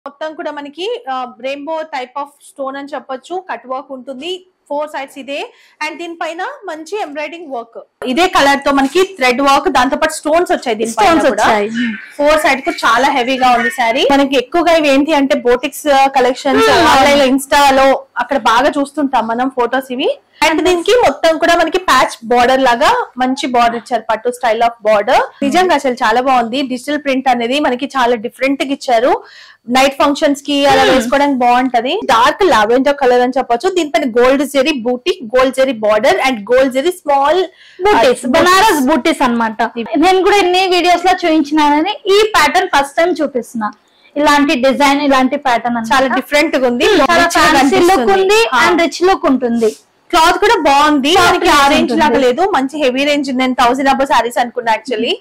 మొత్తం కూడా మనకి రెయిన్బో టైప్ ఆఫ్ స్టోన్ అని చెప్పొచ్చు కట్ వర్క్ ఉంటుంది ఫోర్ సైడ్స్ ఇదే అండ్ దీనిపైన మంచి ఎంబ్రాయిడింగ్ వర్క్ ఇదే కలర్ తో మనకి థ్రెడ్ వర్క్ దాంతో పాటు స్టోన్స్ వచ్చాయి దీనిపైన స్టోన్స్ కూడా వచ్చాయి ఫోర్ సైడ్ కు చాలా హెవీగా ఉంది సారీ మనకి ఎక్కువగా ఇవి ఏంటి అంటే బోటిక్స్ కలెక్షన్స్ Hmm. ఆన్లైన్ లో ఇన్స్టాలో అక్కడ బాగా చూస్తుంటాం మనం ఫొటోస్ ఇవి అండ్ దీనికి మొత్తం కూడా మనకి ప్యాచ్ బార్డర్ లాగా మంచి బార్డర్ ఇచ్చారు పట్టు స్టైల్ ఆఫ్ బార్డర్ నిజంగా అసలు చాలా బాగుంది డిజిటల్ ప్రింట్ అనేది మనకి చాలా డిఫరెంట్ గా ఇచ్చారు నైట్ ఫంక్షన్స్ కి అలా Hmm. వేసుకోవడానికి బాగుంటది డార్క్ లావెండర్ కలర్ అని చెప్పొచ్చు దీనిపైన gold zari buti gold zari border and gold zari small butis Banaras butis అన్నమాట నేను కూడా ఎన్ని వీడియోస్ లో చూపించినానని ఈ ప్యాటర్న్ ఫస్ట్ టైం చూపిస్తున్నా ఇలాంటి డిజైన్ ఇలాంటి ప్యాటర్న్ చాలా డిఫరెంట్ గా ఉంది చాలా మంచిగా ఫ్యాన్సీ లుక్ కనిపిస్తుంది. ఉంది ఆ. అండ్ రిచ్ లుక్ ఉంటుంది క్లాత్ కూడా బాగుంది Soft మనకి ఆ cloth రేంజ్ ఉంటుంది. లాగా లేదు మంచి హెవీ రేంజ్ నేను థౌసండ్ అబ్బో సారీస్ అనుకున్నా యాక్చువల్లీ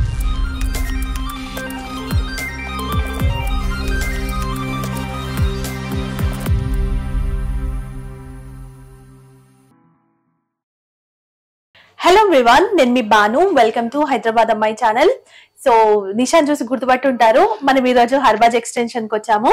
హలో వివాన్ నేను మీ బాను వెల్కమ్ టు హైదరాబాద్ అమ్మాయి ఛానల్ సో నిషాన్ చూసి గుర్తుపట్టి ఉంటారు మనం ఈ రోజు హర్బాజ్ ఎక్స్టెన్షన్ కి వచ్చాము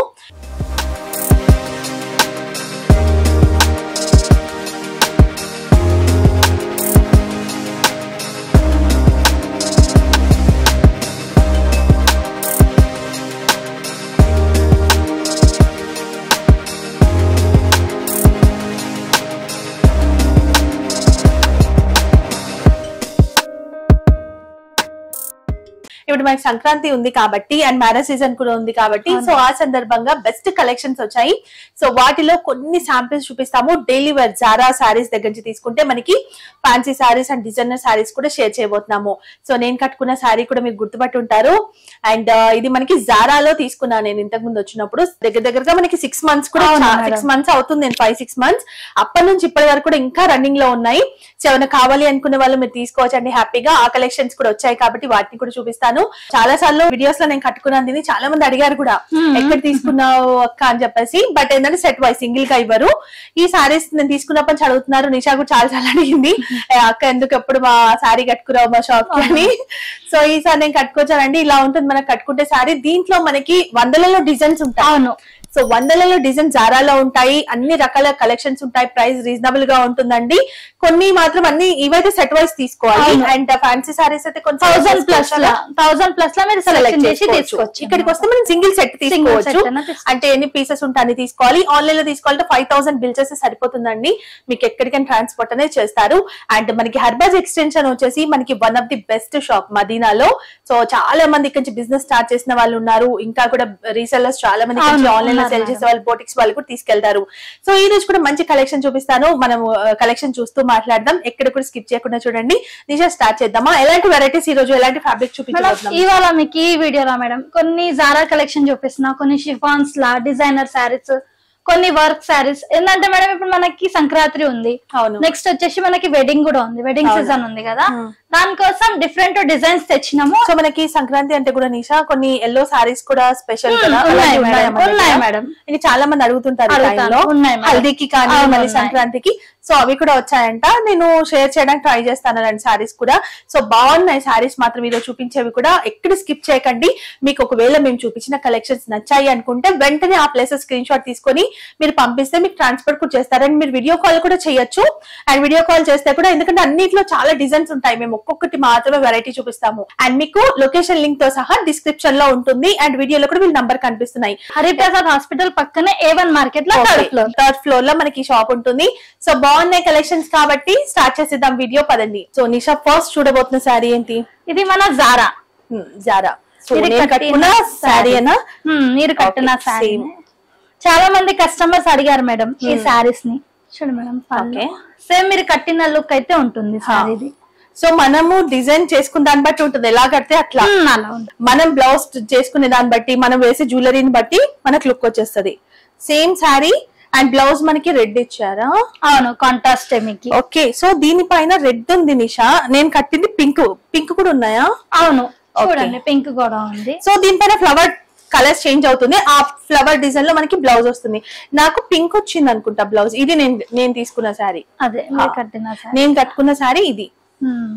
ఇప్పుడు మనకి సంక్రాంతి ఉంది కాబట్టి అండ్ మ్యారేజ్ సీజన్ కూడా ఉంది కాబట్టి అవును. సో ఆ సందర్భంగా బెస్ట్ కలెక్షన్స్ వచ్చాయి సో వాటిలో కొన్ని శాంపిల్స్ చూపిస్తాము డైలీ వేర్ జారా సారీస్ దగ్గర నుంచి తీసుకుంటే మనకి fancy sarees and designer sarees కూడా షేర్ చేయబోతున్నాము సో నేను కట్టుకున్న సారీ కూడా మీరు గుర్తుపట్టి ఉంటారు అండ్ ఇది మనకి జారాలో తీసుకున్నాను నేను ఇంతకు ముందు వచ్చినప్పుడు దగ్గర దగ్గరగా మనకి సిక్స్ మంత్స్ కూడా అవును, మేడం. సిక్స్ మంత్స్ అవుతుంది నేను ఫైవ్ సిక్స్ మంత్స్ అప్పటి నుంచి ఇప్పటి వరకు కూడా ఇంకా రన్నింగ్ లో ఉన్నాయి సో ఏమైనా కావాలి అనుకునే వాళ్ళు మీరు తీసుకోవచ్చు అండి హ్యాపీగా ఆ కలెక్షన్స్ కూడా వచ్చాయి కాబట్టి వాటిని కూడా చూపిస్తాను చాలా సార్లు వీడియోస్ లో నేను కట్టుకున్నాను దీన్ని చాలా మంది అడిగారు కూడా Hmm. ఎక్కడ తీసుకున్నావు అక్క అని చెప్పేసి బట్ ఏంటంటే సెట్ వైజ్ సింగిల్ గా ఇవ్వరు ఈ సారీస్ నేను తీసుకున్నప్పటి నుంచి అడుగుతున్నారు నిషా కూడా చాలా చాలా అడిగింది "ఏ, అక్క ఎందుకు ఎప్పుడు మా సారీ కట్టుకురావు మా షాప్ కి అని సో ఈసారి నేను కట్టుకొచ్చానండి ఇలా ఉంటుంది మనకు కట్టుకుంటే సారీ దీంట్లో మనకి వందలలో డిజైన్స్ ఉంటాయి అవును సో వందలలో డిజైన్ జారాలో ఉంటాయి అన్ని రకాల కలెక్షన్స్ ఉంటాయి ప్రైస్ రీజనబుల్ గా ఉంటుందండి కొన్ని మాత్రం అన్ని ఇవైతే సెట్ వైజ్ తీసుకోవాలి అవును. అండ్ ఫ్యాన్సీ సారీస్ అయితే కొంచెం థౌసండ్ ప్లస్ లో థౌసండ్ ప్లస్ లో మీరు సెలెక్ట్ సెలెక్షన్ చేసి చేసుకోవచ్చు తీసుకోవచ్చు ఇక్కడికి వస్తే మనం సింగిల్ సెట్ సింగిల్ తీసుకోవచ్చు సెట్ అయినా తీసుకోవచ్చు. అంటే ఎన్ని పీసెస్ ఉంటే అన్ని తీసుకోవాలి ఆన్లైన్ లో తీసుకోవాలంటే ఫైవ్ థౌసండ్ బిల్ చేస్తే సరిపోతుందండి మీకు ఎక్కడికైనా ట్రాన్స్పోర్ట్ అనేది చేస్తారు అండ్ మనకి హర్బాజ్ ఎక్స్టెన్షన్ వచ్చేసి మనకి one of the best shop మదీనాలో సో చాలా మంది ఇక్కడ నుంచి బిజినెస్ స్టార్ట్ చేసిన వాళ్ళు ఉన్నారు ఇంకా కూడా రీసెల్లర్స్ చాలా మంది అవును, ఆన్లైన్ లో ఉన్నారు, సెల్ చేసే వాళ్ళు బోటిక్స్ వాళ్ళు కూడా తీసుకెళ్తారు సో ఈ రోజు కూడా మంచి కలెక్షన్ చూపిస్తాను మనం కలెక్షన్ చూస్తూ మాట్లాడదాం ఎక్కడ కూడా స్కిప్ చేయకుండా చూడండి నిజం స్టార్ట్ చేద్దామా ఎలాంటి వెరైటీస్ ఈ రోజు ఎలాంటి ఫ్యాబ్రిక్ మేడం చూపించబోతున్నాం ఇవాళ మీకు ఈ వీడియోలో మేడం కొన్ని జారా కలెక్షన్ చూపిస్తున్నా కొన్ని షిఫాన్స్ లా డిజైనర్ శారీస్ కొన్ని వర్క్ శారీస్ ఏంటంటే మేడం ఇప్పుడు మనకి సంక్రాంతి ఉంది అవును నెక్స్ట్ వచ్చేసి మనకి వెడ్డింగ్ కూడా ఉంది వెడ్డింగ్ అవును. సీజన్ ఉంది కదా Hmm. దానికోసం డిఫరెంట్ డిజైన్స్ తెచ్చినాము సో మనకి సంక్రాంతి అంటే కూడా నిషా కొన్ని ఎల్లో సారీస్ కూడా స్పెషల్ Hmm, కదా ఉన్నాయి అలాంటివి మేడం ఉన్నాయా మన ఉన్నాయి దగ్గర? మేడం ఇది చాలా మంది అడుగుతుంటారు ఈ అడుగుతారు. time లో ఉన్నాయి మేడం. హల్దీకి కానీ అవును, మళ్ళీ ఉన్నాయి. సంక్రాంతికి సో అవి కూడా వచ్చాయంట నేను షేర్ చేయడానికి ట్రై చేస్తాను అలాంటి సారీస్ కూడా సో బాగున్నాయి సారీస్ మాత్రం ఈరోజు చూపించేవి కూడా ఎక్కడ స్కిప్ చేయకండి మీకు ఒకవేళ మేము చూపించిన కలెక్షన్స్ నచ్చాయి అనుకుంటే వెంటనే ఆ ప్లేసెస్ స్క్రీన్ షాట్ తీసుకొని మీరు పంపిస్తే మీకు ట్రాన్స్ఫర్ కూడా చేస్తారు అండ్ మీరు వీడియో కాల్ కూడా చేయొచ్చు అండ్ వీడియో కాల్ చేస్తే కూడా ఎందుకంటే అన్నిట్లో చాలా డిజైన్స్ ఉంటాయి మేము ఒక్కొక్కటి మాత్రమే వెరైటీ చూపిస్తాము అండ్ మీకు లొకేషన్ లింక్ తో సహా డిస్క్రిప్షన్ లో ఉంటుంది అండ్ వీడియోలో కూడా వీళ్ళ నంబర్ కనిపిస్తున్నాయి హరిప్రసాద్ హాస్పిటల్ పక్కనే ఏ వన్ మార్కెట్ లో థర్డ్ ఫ్లోర్ థర్డ్ ఫ్లోర్ లో మనకి షాప్ ఉంటుంది సో బాగున్నాయి కలెక్షన్స్ కాబట్టి స్టార్ట్ చేసేద్దాం వీడియో పదండి సో నిషా ఫస్ట్ చూడబోతున్న శారీ ఏంటి ఇది మన జారా హ్మ్, జారా సో ఇది నేను కట్టిన కట్టుకున్న శారీ saree. అనా హ్మ్, మీరు కట్టిన Okay, శారీ same. చాలా మంది కస్టమర్స్ అడిగారు మేడం ఈ Hmm. శారీస్ ని చూడు మేడం Okay. సేమ్ మీరు కట్టిన లుక్ అయితే ఉంటుంది శారీది సో మనము డిజైన్ చేసుకున్న దాన్ని బట్టి ఉంటుంది ఎలా కడితే అట్లా హ్మ్, అలా ఉంటుంది మనం బ్లౌజ్ చేసుకునే దాన్ని బట్టి మనం వేసే జ్యువెలరీని బట్టి మనకు లుక్ వచ్చేస్తది సేమ్ శారీ అండ్ బ్లౌజ్ మనకి రెడ్ ఇచ్చారా అవును కాంట్రాస్ట్ మీకు ఓకే సో దీనిపైన రెడ్ ఉంది నిషా నేను కట్టింది పింక్ పింక్ కూడా ఉన్నాయా అవును Okay. చూడండి పింక్ కూడా ఉంది సో దీనిపైన ఫ్లవర్ కలర్స్ చేంజ్ అవుతుంది ఆ ఫ్లవర్ డిజైన్ లో మనకి బ్లౌజ్ వస్తుంది నాకు పింక్ వచ్చింది అనుకుంటా బ్లౌజ్ ఇది నేను నేను తీసుకున్న శారీ అదే మీరు ఆ. కట్టిన శారీ నేను కట్టుకున్న శారీ ఇది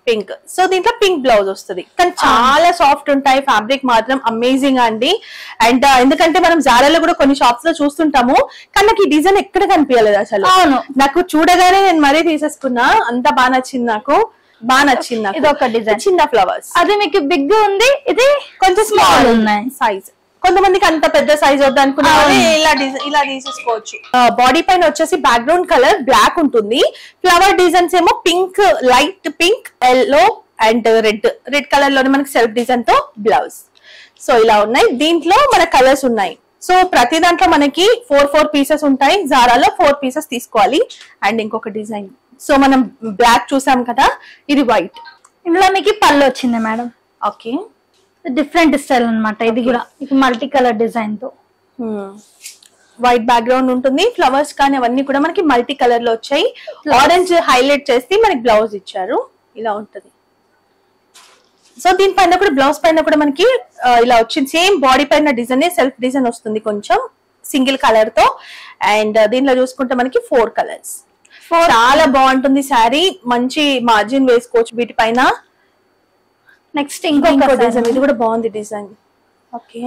పింక్ సో దీంట్లో పింక్ బ్లౌజ్ వస్తుంది కానీ చాలా సాఫ్ట్ ఉంటాయి ఫ్యాబ్రిక్ మాత్రం అమేజింగ్ అండి అండ్ ఎందుకంటే మనం జారాలో కూడా కొన్ని షాప్స్ లో చూస్తుంటాము కానీ నాకు ఈ డిజైన్ ఎక్కడ కనిపించలేదు అసలు అవును. నాకు చూడగానే నేను మరీ తీసేసుకున్నా అంత బాగా నచ్చింది నాకు బాగా నచ్చింది నాకు ఇది ఒక design. చిన్న ఫ్లవర్స్ అది మీకు బిగ్ ఉంది ఇది కొంచెం small స్మాల్ ఉన్నాయి. సైజ్ కొంతమందికి అంత పెద్ద సైజ్ వద్దు అనుకున్నా అవును. ఇలా డిజైన్ ఇలా తీసేసుకోవచ్చు బాడీ పైన వచ్చేసి బ్యాక్గ్రౌండ్ కలర్ బ్లాక్ ఉంటుంది ఫ్లవర్ డిజైన్స్ ఏమో pink light pink yellow and red red colour లోనే మనకి సెల్ఫ్ డిజైన్ తో బ్లౌజ్ సో ఇలా ఉన్నాయి దీంట్లో మన కలర్స్ ఉన్నాయి సో ప్రతి దాంట్లో మనకి ఫోర్ ఫోర్ పీసెస్ ఉంటాయి జారాలో ఫోర్ పీసెస్ తీసుకోవాలి అండ్ ఇంకొక డిజైన్ సో మనం బ్లాక్ చూసాం కదా ఇది వైట్ ఇందులో మీకు పళ్ళు వచ్చింది మేడం ఓకే డిఫరెంట్ స్టైల్ అన్నమాట ఇది కూడా మల్టీ కలర్ డిజైన్ తో వైట్ బ్యాక్గ్రౌండ్ ఉంటుంది ఫ్లవర్స్ కానీ అవన్నీ కూడా మనకి మల్టీ కలర్ లో వచ్చాయి ఆరెంజ్ హైలైట్ చేసి మనకి బ్లౌజ్ ఇచ్చారు ఇలా ఉంటది సో దీనిపైన కూడా బ్లౌజ్ పైన కూడా మనకి ఆ, ఇలా వచ్చింది సేమ్ బాడీ పైన డిజైన్ సెల్ఫ్ డిజైన్ వస్తుంది కొంచెం సింగిల్ కలర్ తో అండ్ దీనిలో చూసుకుంటే మనకి ఫోర్ కలర్స్ చాలా బాగుంటుంది శారీ మంచి మార్జిన్ వేసుకోవచ్చు వీటిపైన నెక్స్ట్ ఇంకో ఇంకొక డిజైన్ ఇది కూడా బాగుంది డిజైన్ ఓకే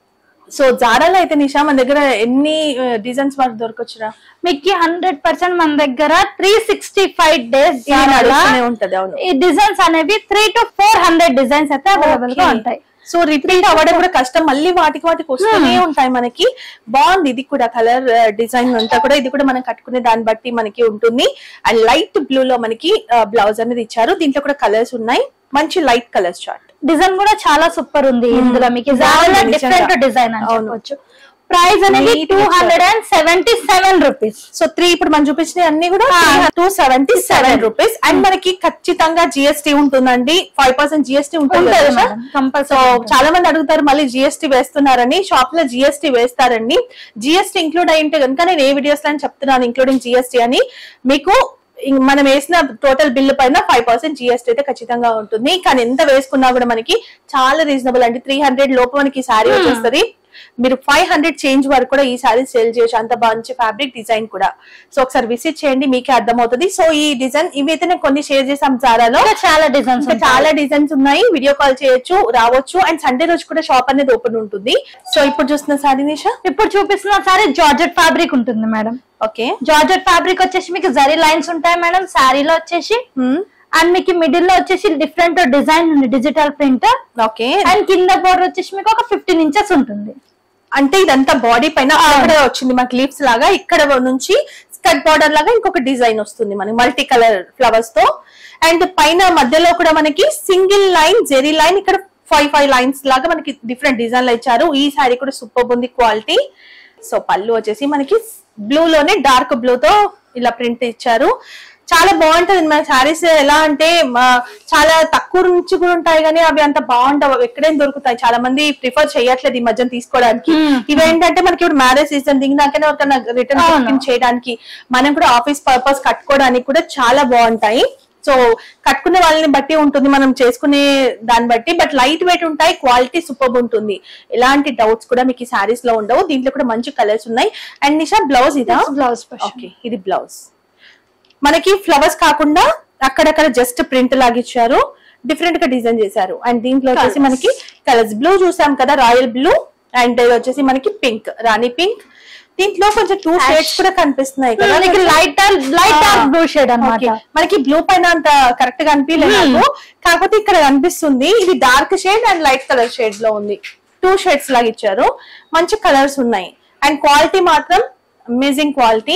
సో జారాలో అయితే నిషా మన దగ్గర ఎన్ని డిజైన్స్ వరకు దొరకొచ్చురా మీకు హండ్రెడ్ పర్సెంట్ మన దగ్గర త్రీ సిక్స్టీ ఫైవ్ డేస్ ఇది నడుస్తూనే ఉంటది అవును ఈ డిజైన్స్ అనేవి three to four hundred designs అయితే అవైలబుల్ గా ఉంటాయి సో రిపీట్ అవ్వడం కూడా కష్టం మళ్ళీ వాటికి వాటికి వస్తూనే ఉంటాయి మనకి బాగుంది ఇది కూడా కలర్ డిజైన్ అంతా కూడా ఇది కూడా మనం కట్టుకునే దాన్ని బట్టి మనకి ఉంటుంది అండ్ లైట్ బ్లూ లో మనకి బ్లౌజ్ అనేది ఇచ్చారు దీంట్లో కూడా కలర్స్ ఉన్నాయి మంచి లైట్ కలర్స్ చార్ట్ డిజైన్ కూడా చాలా సూపర్ ఉంది ఇందులో మీకు బాగుంది నిజంగా. డిఫరెంట్ డిజైన్ అని అవును. చెప్పొచ్చు ప్రైస్ అనేది Neat టూ గా hundred and seventy seven rupees so three ఇప్పుడు మనం చూపించిన అన్ని కూడా two seventy seven rupees and మనకి ఖచ్చితంగా జిఎస్టీ ఉంటుందండి ఫైవ్ పర్సెంట్ జిఎస్టీ ఉంటుంది ఉంటుంది కదా మేడం సో కంపల్సరీ చాలా మంది అడుగుతారు మళ్ళీ జిఎస్టీ వేస్తున్నారని షాప్ లో జిఎస్టీ వేస్తారండి జిఎస్టీ ఇంక్లూడ్ అయి ఉంటే కనుక నేను ఏ వీడియోస్ లో అని చెప్తున్నాను ఇంక్లూడింగ్ జిఎస్టీ అని మీకు ఇం- మనం వేసిన టోటల్ బిల్లు పైన ఫైవ్ పర్సెంట్ జిఎస్టీ అయితే ఖచ్చితంగా ఉంటుంది కానీ ఎంత వేసుకున్నా కూడా మనకి చాలా రీజనబుల్ అండి త్రీ హండ్రెడ్ లోపు మనకి శారీ వచ్చేస్తుంది మీరు ఫైవ్ హండ్రెడ్ చేంజ్ వరకు కూడా ఈ సారీ సేల్ చేయొచ్చు అంత మంచి ఫ్యాబ్రిక్ డిజైన్ కూడా సో ఒకసారి విజిట్ చేయండి మీకే అర్థమవుతుంది సో ఈ డిజైన్ ఇవైతే నేను కొన్ని షేర్ చేసాం జారాలో ఇంకా చాలా డిజైన్స్ ఇంకా చాలా డిజైన్స్ ఉన్నాయి వీడియో కాల్ చేయొచ్చు రావచ్చు అండ్ సండే రోజు కూడా షాప్ అనేది ఓపెన్ ఉంటుంది సో ఇప్పుడు చూస్తున్న సారీ నిషా ఇప్పుడు చూపిస్తున్న సారీ జార్జెట్ ఫ్యాబ్రిక్ ఉంటుంది మేడం ఓకే జార్జెట్ ఫ్యాబ్రిక్ వచ్చేసి మీకు జరీ లైన్స్ ఉంటాయి మేడం శారీలో వచ్చేసి అండ్ మీకు మిడిల్ లో వచ్చేసి డిఫరెంట్ డిజైన్ ఉంది డిజిటల్ ప్రింట్ ఓకే అండ్ కింద బోర్డర్ వచ్చేసి మీకు ఒక ఫిఫ్టీన్ ఇంచెస్ ఉంటుంది అంటే ఇదంతా బాడీ పైన అక్కడ వచ్చింది మనకి లీవ్స్ లాగా ఇక్కడ నుంచి స్కర్ట్ బార్డర్ లాగా ఇంకొక డిజైన్ వస్తుంది మనకి మల్టీ కలర్ ఫ్లవర్స్ తో అండ్ పైన మధ్యలో కూడా మనకి సింగిల్ లైన్ జెరీ లైన్ ఇక్కడ ఫైవ్ ఫైవ్ లైన్స్ లాగా మనకి డిఫరెంట్ డిజైన్లు ఇచ్చారు ఈ శారీ కూడా సూపర్ ఉంది క్వాలిటీ సో పళ్ళు వచ్చేసి మనకి బ్లూ లోనే డార్క్ బ్లూ తో ఇలా ప్రింట్ ఇచ్చారు చాలా బాగుంటది మన శారీస్ ఎలా అంటే మా- చాలా తక్కువ నుంచి కూడా ఉంటాయి కానీ అవి అంత బాగుంటావు అవి ఎక్కడైనా దొరుకుతాయి చాలా మంది ప్రిఫర్ చేయట్లేదు ఈ మధ్యన తీసుకోవడానికి Hmm. ఇవేంటంటే మనకి ఇప్పుడు మ్యారేజ్ సీజన్ దిగినాకనే ఒక రిటర్న్ అవును. గిఫ్టింగ్ చేయడానికి మనం కూడా ఆఫీస్ పర్పస్ కట్టుకోవడానికి కూడా చాలా బాగుంటాయి సో కట్టుకునే వాళ్ళని బట్టి ఉంటుంది మనం చేసుకునే దాన్ని బట్టి బట్ లైట్ వెయిట్ ఉంటాయి క్వాలిటీ సూపర్ ఉంటుంది ఎలాంటి డౌట్స్ కూడా మీకు ఈ సారీస్ లో ఉండవు దీంట్లో కూడా మంచి కలర్స్ ఉన్నాయి అండ్ నిషా బ్లౌజ్ ఇదా బ్లౌజ్ ఓకే ఇది బ్లౌజ్ మనకి ఫ్లవర్స్ కాకుండా అక్కడక్కడ జస్ట్ ప్రింట్ లాగా ఇచ్చారు డిఫరెంట్ గా డిజైన్ చేశారు అండ్ దీంట్లో వచ్చేసి Colours. మనకి కలర్స్ బ్లూ చూసాం కదా రాయల్ బ్లూ అండ్ ఇది వచ్చేసి మనకి పింక్ రాణి పింక్ దీంట్లో కొంచెం టూ Ash. షేడ్స్ కూడా కనిపిస్తున్నాయి కదా మనకి లైట్ లైట్ ఆ. Dark blue shade Okay. అన్నమాట మనకి బ్లూ పైన అంత కరెక్ట్ గా అనిపించలేదు Hmm. నాకు కాకపోతే ఇక్కడ కనిపిస్తుంది ఇది dark shade and light colour shade లో ఉంది టూ షేడ్స్ లాగా ఇచ్చారు మంచి కలర్స్ ఉన్నాయి అండ్ క్వాలిటీ మాత్రం అమేజింగ్ క్వాలిటీ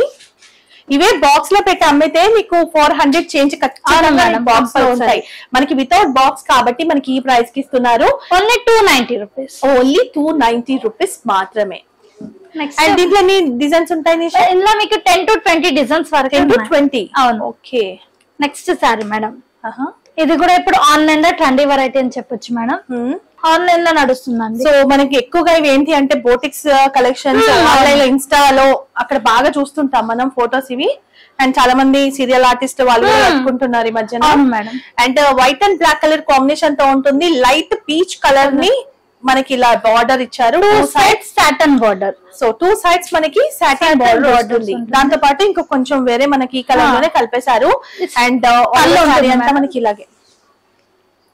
ఇవే బాక్స్ లో పెట్టి అమ్మితే మీకు ఫోర్ హండ్రెడ్ చేంజ్ అవును ఖచ్చితంగా మేడం, బాక్స్ లో compulsory. ఉంటాయి మనకి వితౌట్ బాక్స్ కాబట్టి మనకి ఈ ప్రైస్ కి ఇస్తున్నారు only two ninety rupees only two ninety rupees మాత్రమే అండ్ నెక్స్ట్ దీంట్లో ఎన్ని డిజైన్స్ ఉంటాయి నిషా ఇందులో మీకు టెన్ టు ట్వంటీ డిజైన్స్ వరకు టెన్ టు ట్వంటీ అవును ఓకే నెక్స్ట్ సారీ మేడం ఇది కూడా ఇప్పుడు ఆన్లైన్ లో ట్రెండీ వెరైటీ అని చెప్పొచ్చు మేడం ఆన్లైన్ లో నడుస్తుందండి సో మనకి ఎక్కువగా ఇవి ఏంటి అంటే బోటిక్స్ కలెక్షన్స్ Hmm. ఆన్లైన్ లో ఇన్స్టాలో అక్కడ బాగా చూస్తుంటాం మనం ఫొటోస్ ఇవి అండ్ చాలా మంది సీరియల్ ఆర్టిస్ట్ వాళ్ళు కూడా Hmm. కట్టుకుంటున్నారు ఈ మధ్యన అవును madam and white and black colour combination తో ఉంటుంది లైట్ పీచ్ కలర్ ని మనకి ఇలా బార్డర్ ఇచ్చారు two sides satin border so two sides మనకి సాటిన్ Satin బార్డర్ borders వస్తుంది ఉంటుంది. దాంతో పాటు ఇంకో కొంచెం వేరే మనకి ఈ కలర్ Ah. లోనే కలిపేశారు అండ్ పళ్ళు ఉంటుంది అంతా మేడం. మనకి ఇలాగే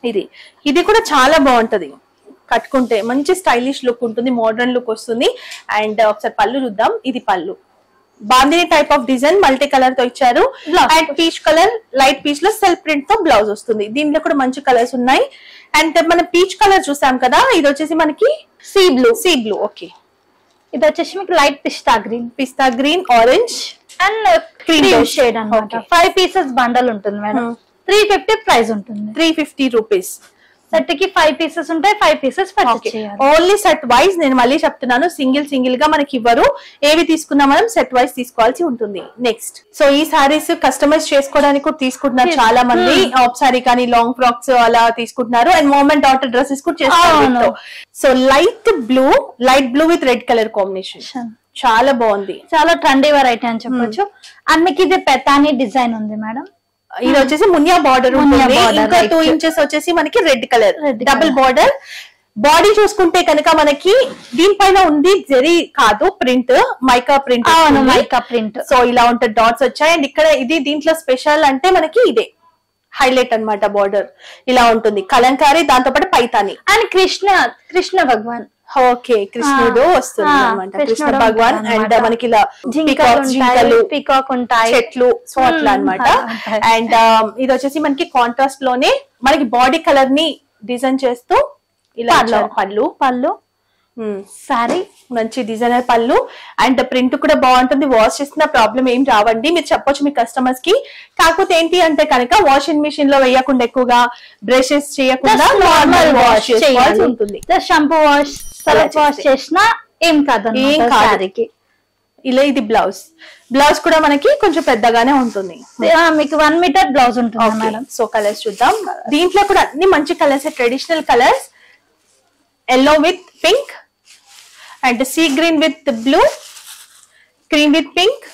ఇది ఇది కూడా చాలా బాగుంటది కట్టుకుంటే మంచి స్టైలిష్ లుక్ ఉంటుంది మోడర్న్ లుక్ వస్తుంది అండ్ ఒకసారి పళ్ళు చూద్దాం ఇది pallu bandhani type of design multi colour తో ఇచ్చారు Blouse. And peach colour light peach లో సెల్ఫ్ ప్రింట్ తో బ్లౌజ్ వస్తుంది దీంట్లో కూడా మంచి కలర్స్ ఉన్నాయి అండ్ మనం పీచ్ కలర్ చూసాం కదా ఇది వచ్చేసి మనకి sea blue sea blue okay ఇది వచ్చేసి మీకు light pista green pista green orange and Cream cream base. Shade అన్నమాట Okay. ఫైవ్ పీసెస్ బండల్ ఉంటుంది madam Hmm. Three fifty price ఉంటుంది త్రీ ఫిఫ్టీ రూపీస్ సెట్ కి ఫైవ్ పీసెస్ ఉంటాయి ఫైవ్ పీసెస్ పర్చేస్ ఓకే చేయాలి only set wise నేను మళ్ళీ చెప్తున్నాను single single గా మనకి ఇవ్వరు ఏవి తీసుకున్నా మనం సెట్ వైజ్ తీసుకోవాల్సి ఉంటుంది నెక్స్ట్ సో ఈ సారీస్ కస్టమైజ్ చేసుకోవడానికి కూడా తీసుకుంటున్నారు Yes. చాలా మంది ఆఫ్ సారీ కానీ లాంగ్ ఫ్రాక్స్ అలా తీసుకుంటున్నారు అండ్ మోమెంట్ డాటర్ డ్రెస్సెస్ కూడా అవును. చేస్తారు so light blue light blue with red colour combination చాలా బాగుంది చాలా ట్రెండీ వెరైటీ అని చెప్పొచ్చు అండ్ మీకు ఇది పెతాని డిజైన్ ఉంది మేడం ఇది వచ్చేసి మునియా బార్డర్ మునియా ఉంటుంది border, ఇంకా right. టూ ఇంచెస్ వచ్చేసి మనకి red colour Red double colour. Border body చూసుకుంటే కనుక మనకి దీనిపైన ఉంది జెరీ కాదు ప్రింట్ మైకా ప్రింట్ అవును మైకా ప్రింట్ సో ఇలా ఉంటుంది డాట్స్ వచ్చాయి అండ్ ఇక్కడ ఇది దీంట్లో స్పెషల్ అంటే మనకి ఇదే హైలైట్ అన్నమాట బార్డర్ ఇలా ఉంటుంది కలంకారీ దాంతో పాటు పైతాని అండ్ కృష్ణ కృష్ణ భగవాన్ ఓకే కృష్ణుడు ఆ, వస్తుంది ఆ, అనమాట కృష్ణ కృష్ణుడు భగవాన్ అండ్ ఉంటాడన్నమాట. మనకి ఇలా జింకలు peacocks, జింకలు ఉంటాయి పికాక్ ఉంటాయి చెట్లు సో అట్లా మ్మ్, అన్నమాట అలా ఉంటాయి. అండ్ ఇది వచ్చేసి మనకి కాంట్రాస్ట్ లోనే మనకి బాడీ కలర్ ని డిజైన్ చేస్తూ ఇలా పళ్ళు. ఇచ్చారు పళ్ళు పళ్ళు మ్మ్. సారీ మంచి డిజైనర్ పళ్ళు అండ్ ప్రింట్ కూడా బాగుంటుంది వాష్ చేసిన ప్రాబ్లం ఏం రావండి మీరు చెప్పొచ్చు మీ కస్టమర్స్ కి కాకపోతే ఏంటి అంటే కనుక వాషింగ్ మిషన్ లో వేయకుండా ఎక్కువగా బ్రషెస్ చేయకుండా నార్మల్ వాష్ చేసుకోవాల్సి ఉంటుంది జస్ట్ షాంపూ వాష్ సలఫ్ వాష్ చేస్తే. చేసినా ఏం కాదు ఏం కాదు. శారీకి ఇలా ఇది బ్లౌజ్ బ్లౌజ్ కూడా మనకి కొంచెం పెద్దగానే ఉంటుంది మీకు వన్ మీటర్ బ్లౌజ్ ఉంటుంది మేడం సో కలర్స్ చూద్దాం దీంట్లో కూడా అన్ని మంచి colours traditional colours yellow with pink and sea green with blue cream with pink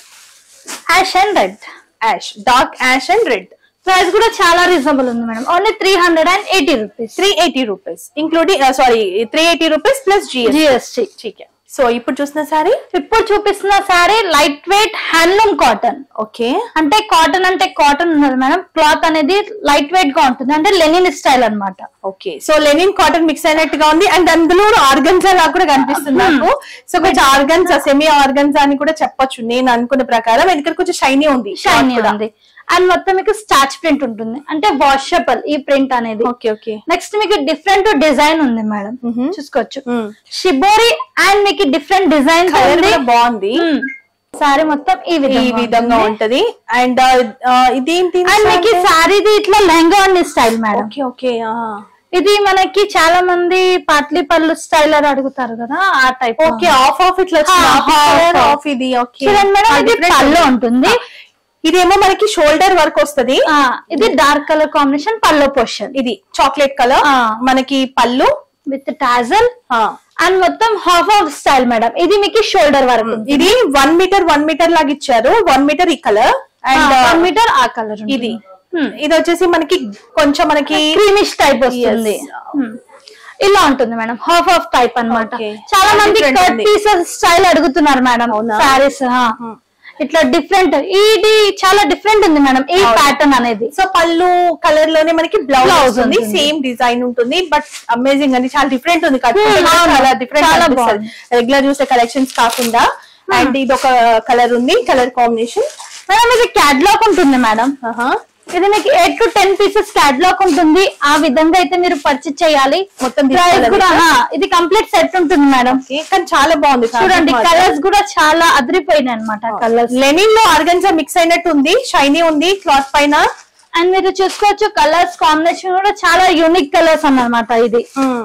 ash and red ash dark ash and red price కూడా చాలా రీజనబుల్ ఉంది madam only three hundred and eighty rupees three eighty rupees including sorry three eighty rupees plus GST GST so ఇప్పుడు చూసిన sorry ఇప్పుడు చూపిస్తున్న saree light wait handloom cotton okay అంటే cotton అంటే cotton ఉన్నది మేడం క్లాత్ అనేది లైట్ వెయిట్ గా ఉంటుంది అంటే లెనిన్ స్టైల్ అన్నమాట okay so linen cotton mix అయినట్టుగా ఉంది అండ్ అందులో ఆర్గన్జా లాగా కూడా కనిపిస్తుంది నాకు సో కొంచెం ఆర్గన్జా సెమీ ఆర్గన్జా అని కూడా చెప్పొచ్చు నేను అనుకున్న ప్రకారం ఎందుకంటే కొంచెం షైనీ ఉంది షైనీ ఉంది అండ్ మొత్తం మీకు స్టాచ్ ప్రింట్ ఉంటుంది అంటే వాషబుల్ ఈ ప్రింట్ అనేది ఓకే ఓకే నెక్స్ట్ మీకు డిఫరెంట్ డిజైన్ ఉంది మేడం Mhm. చూసుకోవచ్చు షిబోరి అండ్ మీకు డిఫరెంట్ డిజైన్ కలర్ కూడా బాగుంది సారీ మొత్తం ఈ ఈ విధంగా విధంగా ఉంటది అండ్ ఇదేంటి అండ్ మీకు సారీది ఇట్లా లెహంగా ఉంది స్టైల్ మేడం ఓకే ఓకే ఇది మనకి చాలా మంది పాట్లీ పళ్ళు స్టైల్ అని అడుగుతారు కదా ఆ టైప్ ఓకే ఆఫ్ ఆఫ్ ఇట్లా ఆ, half. ఆఫ్ ఇది ఓకే చూడండి మేడం ఇది పళ్ళు ఉంటుంది ఇదేమో మనకి షోల్డర్ వర్క్ వస్తది ఆ, ఇది డార్క్ కలర్ కాంబినేషన్ పళ్ళు పోర్షన్ ఇది చాక్లెట్ కలర్ ఆ. మనకి పళ్ళు విత్ టాజల్ ఆ, అండ్ మొత్తం హాఫ్ ఆఫ్ స్టైల్ మేడం ఇది మీకు షోల్డర్ వరకు ఇది వన్ మీటర్ వన్ మీటర్ లాగా ఇచ్చారు వన్ మీటర్ ఈ కలర్ అండ్ వన్ మీటర్ ఆ కలర్ ఇది ఇది వచ్చేసి మనకి కొంచెం మనకి క్రీమిష్ టైప్ వస్తుంది Yes. Hmm. ఇలా ఉంటుంది మేడం హాఫ్ ఆఫ్ టైప్ అన్నమాట Okay. చాలా మంది Different కట్ ఉంది. పీసెస్ స్టైల్ అడుగుతున్నారు మేడం అవునా? సారీస్ ఇట్లా డిఫరెంట్ ఇది చాలా డిఫరెంట్ ఉంది మేడం ఈ అవును. ప్యాటర్న్ అనేది సో పళ్ళు కలర్ లోనే మనకి బ్లౌజ్ Blouse వస్తుంది ఉంటుంది. సేమ్ డిజైన్ ఉంటుంది బట్ అమేజింగ్ అండి చాలా డిఫరెంట్ ఉంది కట్టుకుంటే Hmm, కూడా అవును. చాలా డిఫరెంట్ చాలా రెగ్యులర్ చూసే కలెక్షన్స్ కాకుండా అండ్ ఇది ఒక కలర్ ఉంది కలర్ కాంబినేషన్ మేడం ఇది క్యాట్లాగ్ ఉంటుంది మేడం ఇది మీకు eight to ten pieces catalogue ఉంటుంది ఆ విధంగా అయితే మీరు పర్చేస్ చేయాలి మొత్తం Price తీసుకోవాలా కూడా మీకు? ఆ, ఇది కంప్లీట్ సెట్ ఉంటుంది మేడం కానీ చాలా బాగుంది చూడండి కలర్స్ కూడా చాలా అదిరిపోయినాయి అనమాట కలర్స్ లెనిన్ లో ఆర్గన్జా మిక్స్ అయినట్టు ఉంది షైనీ ఉంది క్లాత్ పైన అండ్ మీరు చూసుకోవచ్చు కలర్స్ కాంబినేషన్ కూడా చాలా యూనిక్ కలర్స్ అన్నమాట ఇది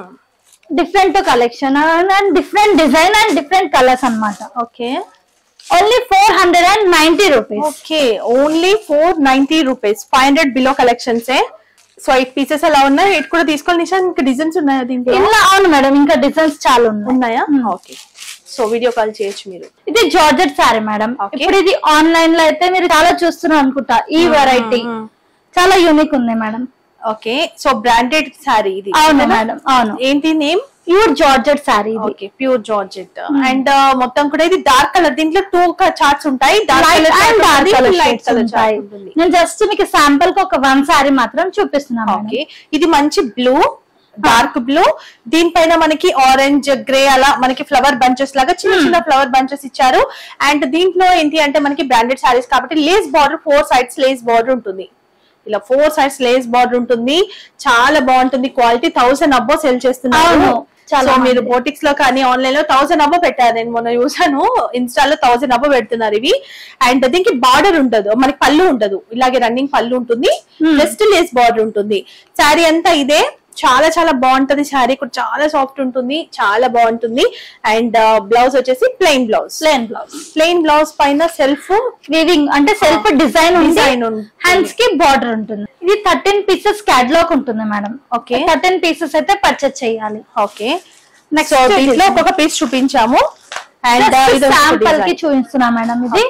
different collection and different design and different colours అన్నమాట okay only four hundred and ninety rupees okay only four ninety rupees five hundred below collections so eight pieces అలా ఉన్నాయి eight కూడా తీసుకోవాలి నిషా ఇంకా డిజైన్స్ ఉన్నాయా దీంట్లో ఇలా అవును మేడం ఇంకా డిజైన్స్ చాలా ఉన్నాయి ఉన్నాయా ఓకే సో వీడియో కాల్ చేయొచ్చు మీరు ఇది జార్జెట్ సారీ మేడం Okay. ఇప్పుడు ఇది ఆన్లైన్ లో అయితే మీరు చాలా చూస్తున్నారు అనుకుంటా ఈ వెరైటీ mm. చాలా యూనిక్ ఉంది madam okay so branded saree ఇది అవును మేడం అవును ఏంటి నేమ్ ప్యూర్ జార్జెట్ శారీ ఇది ఓకే ప్యూర్ జార్జెట్ అండ్ మొత్తం కూడా ఇది డార్క్ కలర్ దీంట్లో టూ చార్ట్స్ ఉంటాయి dark light and dark colour light colour ఉంటాయి ఉంటుంది నేను జస్ట్ మీకు శాంపుల్ కి ఒక వన్ శారీ మాత్రం చూపిస్తున్నాను ఓకే ఇది మంచి బ్లూ డార్క్ బ్లూ దీనిపైన మనకి ఆరెంజ్ గ్రే అలా మనకి ఫ్లవర్ బంచెస్ లాగా చిన్న చిన్న ఫ్లవర్ బంచెస్ ఇచ్చారు అండ్ దీంట్లో ఏంటి అంటే మనకి బ్రాండెడ్ సారీస్ కాబట్టి lace border four sides lace border ఉంటుంది ఇలా ఫోర్ సైడ్స్ లేస్ బార్డర్ ఉంటుంది చాలా బాగుంటుంది క్వాలిటీ థౌసండ్ అబ్బో సెల్ చేస్తున్నారు అవును, చాలా సో మీరు బాగుంది. బోటిక్స్ లో కానీ ఆన్లైన్ లో థౌసండ్ అబ్బో పెట్టారు నేను మొన్న చూసాను ఇన్స్టాలో థౌసండ్ అబ్బో పెడుతున్నారు ఇవి అండ్ దీనికి బార్డర్ ఉండదు మనకి పళ్ళు ఉండదు ఇలాగే రన్నింగ్ పళ్ళు ఉంటుంది Hmm. జస్ట్ లేస్ బార్డర్ ఉంటుంది శారీ అంతా ఇదే చాలా చాలా బాగుంటది శారీ కూడా చాలా సాఫ్ట్ ఉంటుంది చాలా బాగుంటుంది అండ్ బ్లౌజ్ వచ్చేసి plain blouse plain blouse plain blouse పైన సెల్ఫ్ వీవింగ్ అంటే సెల్ఫ్ డిజైన్ Design ఉంటుంది. హ్యాండ్స్ కి బార్డర్ ఉంటుంది ఇది థర్టీన్ పీసెస్ క్యాట్లాగ్ ఉంటుంది మేడం Okay. థర్టీన్ పీసెస్ అయితే పర్చేస్ చేయాలి ఓకే Next సో design. దీంట్లో ఒక్కొక్క పీస్ చూపించాము అండ్ శాంపుల్ కి చూపిస్తున్నా మేడం ఇది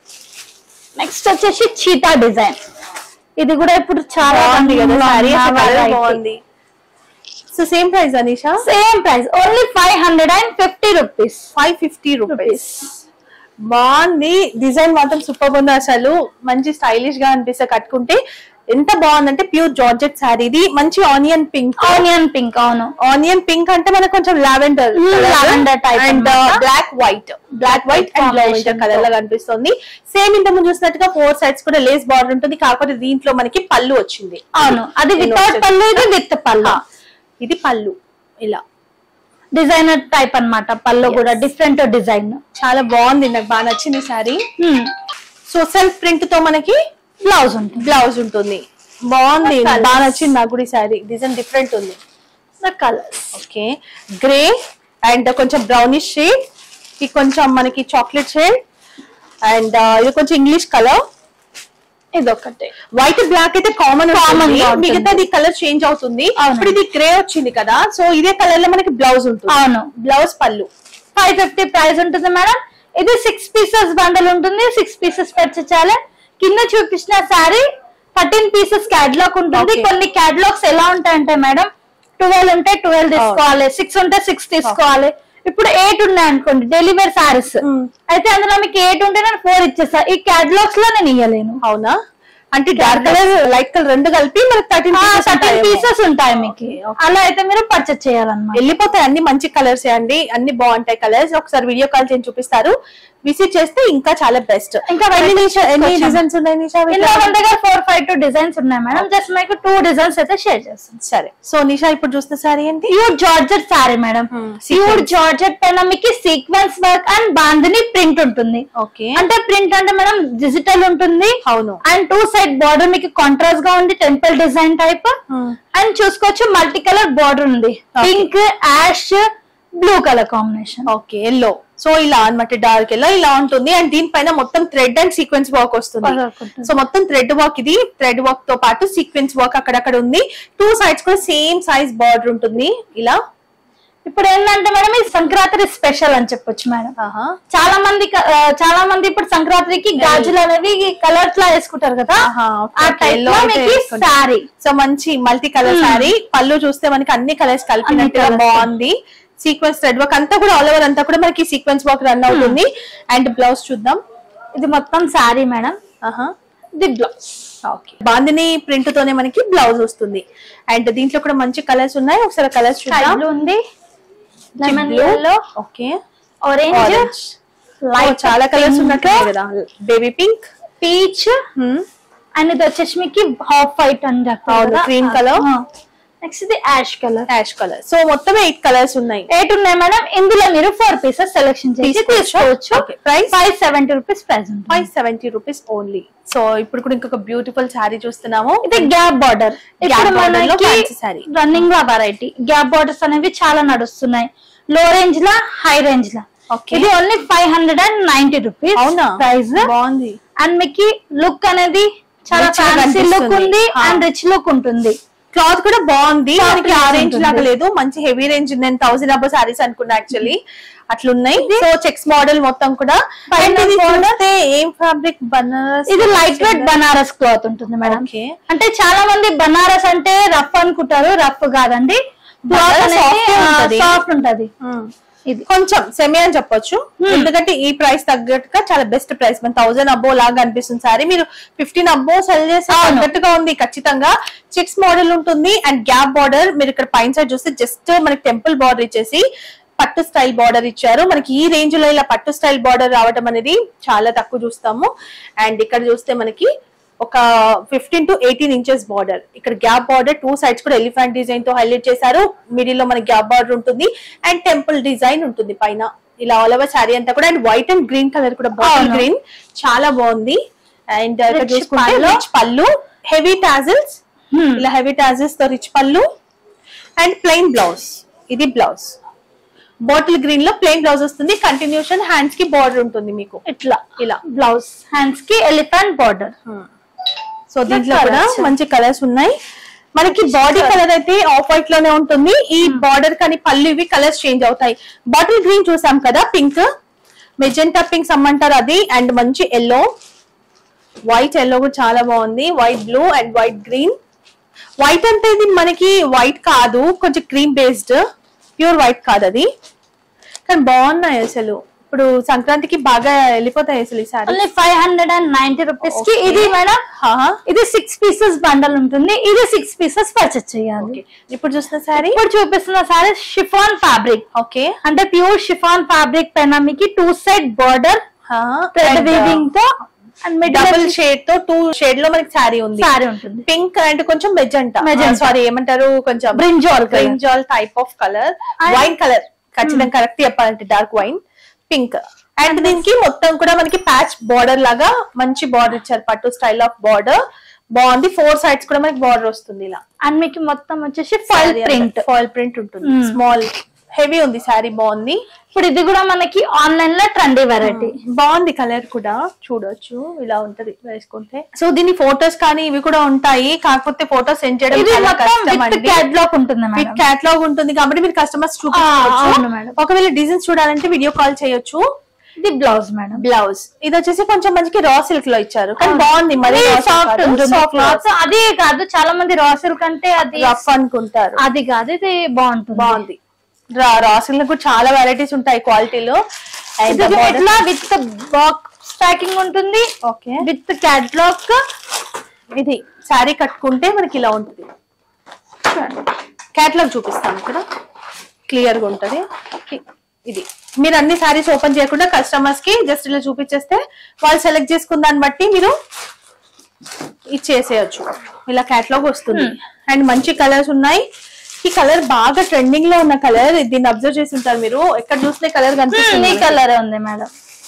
నెక్స్ట్ వచ్చేసి చీతా డిజైన్ ఇది కూడా ఇప్పుడు చాలా బాగుంది కదా శారీ బాగుంది so same price Anisha same price only five hundred and fifty rupees five fifty rupees బాగుంది డిజైన్ మాత్రం సూపర్ ఉంది అసలు మంచి స్టైలిష్ గా అనిపిస్తే కట్టుకుంటే ఎంత బాగుందంటే ప్యూర్ జార్జెట్ శారీ ఇది మంచి ఆనియన్ పింక్ ఆనియన్ పింక్ అవును ఆనియన్ పింక్ అంటే మనకు కొంచెం lavender Hmm, lavender type and అన్నమాట. Black white black white and Combination lavender colour లాగా అనిపిస్తుంది సేమ్ ఇంత ముందు చూసినట్టుగా ఫోర్ సైడ్స్ కూడా లేస్ బార్డర్ ఉంటుంది కాకపోతే దీంట్లో మనకి పళ్ళు వచ్చింది అవును అది నేను వితౌట్ వచ్చేసి- పళ్ళు ఇది విత్ పళ్ళు ఆ, ఇది పళ్ళు ఇలా డిజైనర్ టైప్ అన్నమాట పళ్ళు Yes. కూడా డిఫరెంట్ డిజైన్ చాలా బాగుంది నాకు బాగా నచ్చింది శారీ సో సెల్ఫ్ ప్రింట్ తో మనకి బ్లౌజ్ ఉంటుంది బ్లౌజ్ ఉంటుంది బాగుంది Colours. బాగా నచ్చింది నాకు కూడా ఈ శారీ డిజైన్ డిఫరెంట్ ఉంది కలర్స్ ఓకే గ్రే అండ్ కొంచెం బ్రౌనిష్ షేడ్ ఇది కొంచెం మనకి చాక్లెట్ షేడ్ అండ్ ఇది కొంచెం ఇంగ్లీష్ కలర్ ఇది ఒకటి వైట్ బ్లాక్ అయితే కామన్ Common గా ఉంటుంది. మిగతాది కలర్ చేంజ్ అవుతుంది అవును. ఇప్పుడు ఇది గ్రే వచ్చింది కదా సో ఇదే కలర్ లో మనకి బ్లౌజ్ ఉంటుంది అవును బ్లౌజ్ పళ్ళు ఫైవ్ ఫిఫ్టీ ప్రైస్ ఉంటుంది మేడం ఇది సిక్స్ పీసెస్ బండల్ ఉంటుంది సిక్స్ పీసెస్ పర్చేచాలి కింద చూపించిన శారీ థర్టీన్ పీసెస్ క్యాటలాగ్ ఉంటుంది Okay. కొన్ని క్యాటలాగ్స్ ఎలా ఉంటాయంటే మేడం ట్వెల్వ్ ఉంటే ట్వెల్వ్ తీసుకోవాలి సిక్స్ ఉంటే సిక్స్ తీసుకోవాలి ఇప్పుడు ఎయిట్ ఉన్నాయి అనుకోండి డెలివరీ సారీస్ Hmm. అయితే అందులో మీకు ఎయిట్ ఉంటే నేను ఫోర్ ఇచ్చేస్తా ఈ క్యాటలాగ్స్ లో నేను ఇయ్యలేను అవునా అంటే డార్క్ కలర్ లైట్ కలర్ రెండు కలిపి మనకి థర్టీన్ థర్టీన్ పీసెస్ ఉంటాయి మీకు Okay, okay. అలా అయితే మీరు పర్చేస్ చేయాలన్నమాట వెళ్ళిపోతాయి అన్ని మంచి కలర్స్ అండి అన్ని బాగుంటాయి కలర్స్ ఒకసారి వీడియో కాల్ చేసి చూపిస్తారు విజిట్ చేస్తే ఇంకా చాలా బెస్ట్ ఇంకా ఎన్ని బయట నిషా- ఎన్ని తీసుకొచ్చాము. డిజైన్స్ ఉన్నాయి నిషా ఇందులో వీటిలో? మన దగ్గర ఫోర్ ఫైవ్ టూ డిజైన్స్ ఉన్నాయి మేడం జస్ట్ మీకు టూ డిజైన్స్ అయితే షేర్ చేస్తాం సరే సో నిషా ఇప్పుడు చూస్తున్న సారీ ఏంటి pure georgette saree madam Hmm, pure sequence. Georgette పైన మీకు sequence work and bandhani print ఉంటుంది ఓకే అంటే ప్రింట్ అంటే మేడం డిజిటల్ ఉంటుంది అవును అండ్ టూ సైడ్ బార్డర్ మీకు కాంట్రాస్ట్ గా ఉంది టెంపుల్ డిజైన్ టైప్ అండ్ చూసుకోవచ్చు మల్టీ కలర్ బార్డర్ ఉంది Okay. Pink ash blue colour combination okay yellow so ఇలా అన్నమాట డార్క్ ఎల్లో ఇలా ఉంటుంది అండ్ దీనిపైన మొత్తం థ్రెడ్ అండ్ సీక్వెన్స్ వర్క్ వస్తుంది Work ఉంటుంది. సో మొత్తం థ్రెడ్ వర్క్ ఇది థ్రెడ్ వర్క్ తో పాటు సీక్వెన్స్ వర్క్ అక్కడక్కడ ఉంది టూ సైడ్స్ కూడా సేమ్ సైజ్ బార్డర్ ఉంటుంది ఇలా ఇప్పుడు ఏంటంటే మేడం ఇది సంక్రాంతి స్పెషల్ అని చెప్పొచ్చు మేడం ఆహా. చాలా మంది క- ఆ, చాలా మంది ఇప్పుడు సంక్రాంతికి గాజులు అనేవి కలర్స్ లా వేసుకుంటారు కదా ఆహా, okay, ఆ okay. టైప్ Yellow లో అయితే మీకు వేసుకుంటారు. సారీ సో మంచి మల్టీ కలర్ శారీ పళ్ళు చూస్తే మనకి అన్ని కలర్స్ కలిపినట్టుగా colours. బాగుంది సీక్వెన్స్ థ్రెడ్ వర్క్ అంతా కూడా ఆల్ ఓవర్ అంతా కూడా మనకి సీక్వెన్స్ వర్క్ రన్ అవుతుంది అండ్ బ్లౌజ్ చూద్దాం ఇది మొత్తం సారీ మేడం ఆహా ఇది బ్లౌజ్ ఓకే బాందిని ప్రింట్ తోనే మనకి బ్లౌజ్ వస్తుంది అండ్ దీంట్లో కూడా మంచి కలర్స్ ఉన్నాయి ఒకసారి కలర్స్ స్కై చూద్దాం బ్లూ ఉంది lemon Blue. Yellow okay orange orange light చాలా కలర్స్ ఉన్నట్టు కదా బేబీ పింక్ పీచ్ అండ్ ఇది వచ్చేసి మీకు హాఫ్ వైట్ అని చెప్తారు అవును, cream colour. నెక్స్ట్ ఇది ash colour ash colour so మొత్తం ఎయిట్ కలర్స్ ఉన్నాయి ఎయిట్ ఉన్నాయి మేడం ఇందులో మీరు ఫోర్ పీసెస్ సెలెక్షన్ చేసి తీసుకోవచ్చా? తీసుకోవచ్చు Okay. Price? Five seventy rupees price ఉంటుంది five seventy rupees only so ఇప్పుడు కూడా ఇంకొక బ్యూటిఫుల్ శారీ చూస్తున్నాము ఇది గ్యాప్ బార్డర్ Gap ఇప్పుడు border లో మనకి fancy saree. రన్నింగ్ లా వెరైటీ గ్యాప్ బార్డర్స్ అనేవి చాలా నడుస్తున్నాయి లో రేంజ్ లా హై రేంజ్ లా Okay. ఇది only five hundred and ninety rupees అవునా ప్రైస్ బాగుంది అండ్ మీకు లుక్ అనేది చాలా Rich గా ఫ్యాన్సీ లుక్ కనిపిస్తుంది. ఉంది ఆ. అండ్ రిచ్ లుక్ ఉంటుంది క్లాత్ కూడా బాగుంది Soft మనకి cloth ఆరెంజ్ ఉంటుంది. లాగా లేదు మంచి హెవీ రేంజ్ నేను థౌసండ్ అబ్బో సారీస్ అనుకున్నా యాక్చువల్లీ అట్లున్నాయి సో చెక్స్ మోడల్ మొత్తం కూడా పైన And ఇది border. చూస్తే ఏం ఫ్యాబ్రిక్ బనారస్ ఇది లైట్ వెయిట్ బనారస్ క్లాత్ ఉంటుంది మేడం ఓకే అంటే చాలా మంది బనారస్ అంటే రఫ్ అనుకుంటారు రఫ్ కాదండి సాఫ్ట్ ఉంటది ఇది కొంచెం సెమీ అని చెప్పొచ్చు ఎందుకంటే ఈ ప్రైస్ తగ్గట్టుగా చాలా బెస్ట్ ప్రైస్ మన థౌసండ్ అబ్బో లాగా అనిపిస్తుంది సారీ మీరు ఫిఫ్టీన్ అబ్బో సెల్ చేస్తే అవును. తగ్గట్టుగా ఉంది ఖచ్చితంగా చిక్స్ మోడల్ ఉంటుంది అండ్ గ్యాప్ బార్డర్ మీరు ఇక్కడ పైన సైడ్ చూస్తే జస్ట్ మనకి టెంపుల్ బార్డర్ ఇచ్చేసి పట్టు స్టైల్ బార్డర్ ఇచ్చారు మనకి ఈ రేంజ్ లో ఇలా పట్టు స్టైల్ బార్డర్ రావడం అనేది చాలా తక్కువ చూస్తాము అండ్ ఇక్కడ చూస్తే మనకి ఒక fifteen to eighteen inches border ఇక్కడ గ్యాప్ బార్డర్ టూ సైడ్స్ కూడా ఎలిఫెంట్ డిజైన్ తో హైలైట్ చేశారు మిడిల్ లో మనకి గ్యాప్ బార్డర్ ఉంటుంది అండ్ టెంపుల్ డిజైన్ ఉంటుంది పైన ఇలా ఆల్ ఓవర్ శారీ అంతా కూడా and white and green colour కూడా బాటిల్ అవును. గ్రీన్ చాలా బాగుంది అండ్ ఇక్కడ Rich చూసుకుంటే పళ్ళు. రిచ్ పళ్ళు హెవీ టాజిల్స్ ఇలా హెవీ టాజిల్స్ తో రిచ్ పళ్ళు అండ్ ప్లెయిన్ బ్లౌజ్ ఇది బ్లౌజ్ బాటిల్ గ్రీన్ లో ప్లెయిన్ బ్లౌజ్ వస్తుంది కంటిన్యూషన్ హ్యాండ్స్ కి బార్డర్ ఉంటుంది మీకు ఇట్లా ఇలా బ్లౌజ్ హ్యాండ్స్ కి ఎలిఫెంట్ బార్డర్ సో దీంట్లో colours. కూడా మంచి కలర్స్ ఉన్నాయి మనకి బాడీ కలర్ అయితే ఆఫ్ వైట్ లోనే ఉంటుంది ఈ బార్డర్ కానీ పళ్ళు ఇవి కలర్స్ చేంజ్ అవుతాయి బాటిల్ గ్రీన్ చూసాం కదా పింక్ మెజెంటా పింక్ సమ్మంటారు అది అండ్ మంచి ఎల్లో వైట్ ఎల్లో కూడా చాలా బాగుంది white blue and white green white అంటే ఇది మనకి వైట్ కాదు కొంచెం క్రీమ్ బేస్డ్ ప్యూర్ వైట్ కాదు అది కానీ బాగున్నాయి అసలు ఇప్పుడు సంక్రాంతికి బాగా వెళ్ళిపోతాయి అసలు ఈ saree only five hundred and ninety rupees కి Okay. ఇది మేడం ఇది సిక్స్ పీసెస్ బండల్ ఉంటుంది ఇది సిక్స్ పీసెస్ పర్చేస్ చేయాలి ఇప్పుడు చూసిన సారీ ఇప్పుడు చూపిస్తున్న సారీ షిఫాన్ ఫ్యాబ్రిక్ ఓకే అంటే ప్యూర్ షిఫాన్ ఫ్యాబ్రిక్ పైన మీకు two side border thread weaving తో అండ్ మిడిల్ డబుల్ షేడ్ తో టూ షేడ్ లో మనకి శారీ ఉంది సారీ ఉంటుంది పింక్ అండ్ కొంచెం మెజెంటా Magenta. సారీ ఏమంటారు కొంచెం brinjal brinjal type of colour And- wine colour ఖచ్చితంగా కరెక్ట్ చెప్పాలంటే డార్క్ వైన్ పింక్ అండ్ దీనికి మొత్తం కూడా మనకి ప్యాచ్ బార్డర్ లాగా మంచి బార్డర్ ఇచ్చారు పట్టు స్టైల్ ఆఫ్ బార్డర్ బాగుంది ఫోర్ సైడ్స్ కూడా మనకి బార్డర్ వస్తుంది ఇలా అండ్ మీకు మొత్తం వచ్చేసి ఫైల్ ప్రింట్ ఫాయిల్ ప్రింట్ ఉంటుంది Hmm. స్మాల్ హెవీ ఉంది శారీ బాగుంది ఇప్పుడు ఇది కూడా మనకి ఆన్లైన్ లో ట్రెండీ వెరైటీ బాగుంది కలర్ కూడా చూడొచ్చు ఇలా ఉంటది వేసుకుంటే సో దీని ఫొటోస్ కానీ ఇవి కూడా ఉంటాయి కాకపోతే ఫోటోస్ సెండ్ చేయడం ఇది చాలా మొత్తం కష్టం విత్ అండి క్యాట్లాగ్ ఉంటుంది విత్ మేడం క్యాట్లాగ్ ఉంటుంది కాబట్టి మీరు కస్టమర్స్ అవును చూపించవచ్చు మేడం. ఒకవేళ డిజైన్స్ చూడాలంటే వీడియో కాల్ చేయొచ్చు ఇది బ్లౌజ్ మేడం బ్లౌజ్ ఇది వచ్చేసి కొంచెం మంచికి రా సిల్క్ లో ఇచ్చారు కానీ బాగుంది మరి సాఫ్ట్ ఉంటుంది క్లాత్ అదే కాదు చాలా మంది రాసిల్ కంటే అది రఫ్ అనుకుంటారు అది కాదు ఇది బాగుంటుంది బాగుంది రా రా సిల్క్ కూడా చాలా వెరైటీస్ ఉంటాయి క్వాలిటీలో ఇది ఇట్లా విత్ బాక్స్ ప్యాకింగ్ ఉంటుంది ఓకే విత్ క్యాట్లాగ్ ఇది శారీ కట్టుకుంటే మనకి ఇలా ఉంటుంది క్యాట్లాగ్ చూపిస్తాను ఇక్కడ క్లియర్ గా ఉంటది ఇది మీరు అన్ని శారీస్ ఓపెన్ చేయకుండా కస్టమర్స్ కి జస్ట్ ఇలా చూపించేస్తే వాళ్ళు సెలెక్ట్ చేసుకున్న దాన్ని బట్టి మీరు ఇచ్చేసేయచ్చు ఇలా క్యాట్లాగ్ వస్తుంది అండ్ మంచి కలర్స్ ఉన్నాయి ఈ కలర్ బాగా ట్రెండింగ్ లో ఉన్న కలర్ దీన్ని అబ్జర్వ్ చేసి ఉంటారు మీరు ఎక్కడ చూస్తే కలర్ ఈ కనిపిస్తుంది కలర్ ఉంది మేడం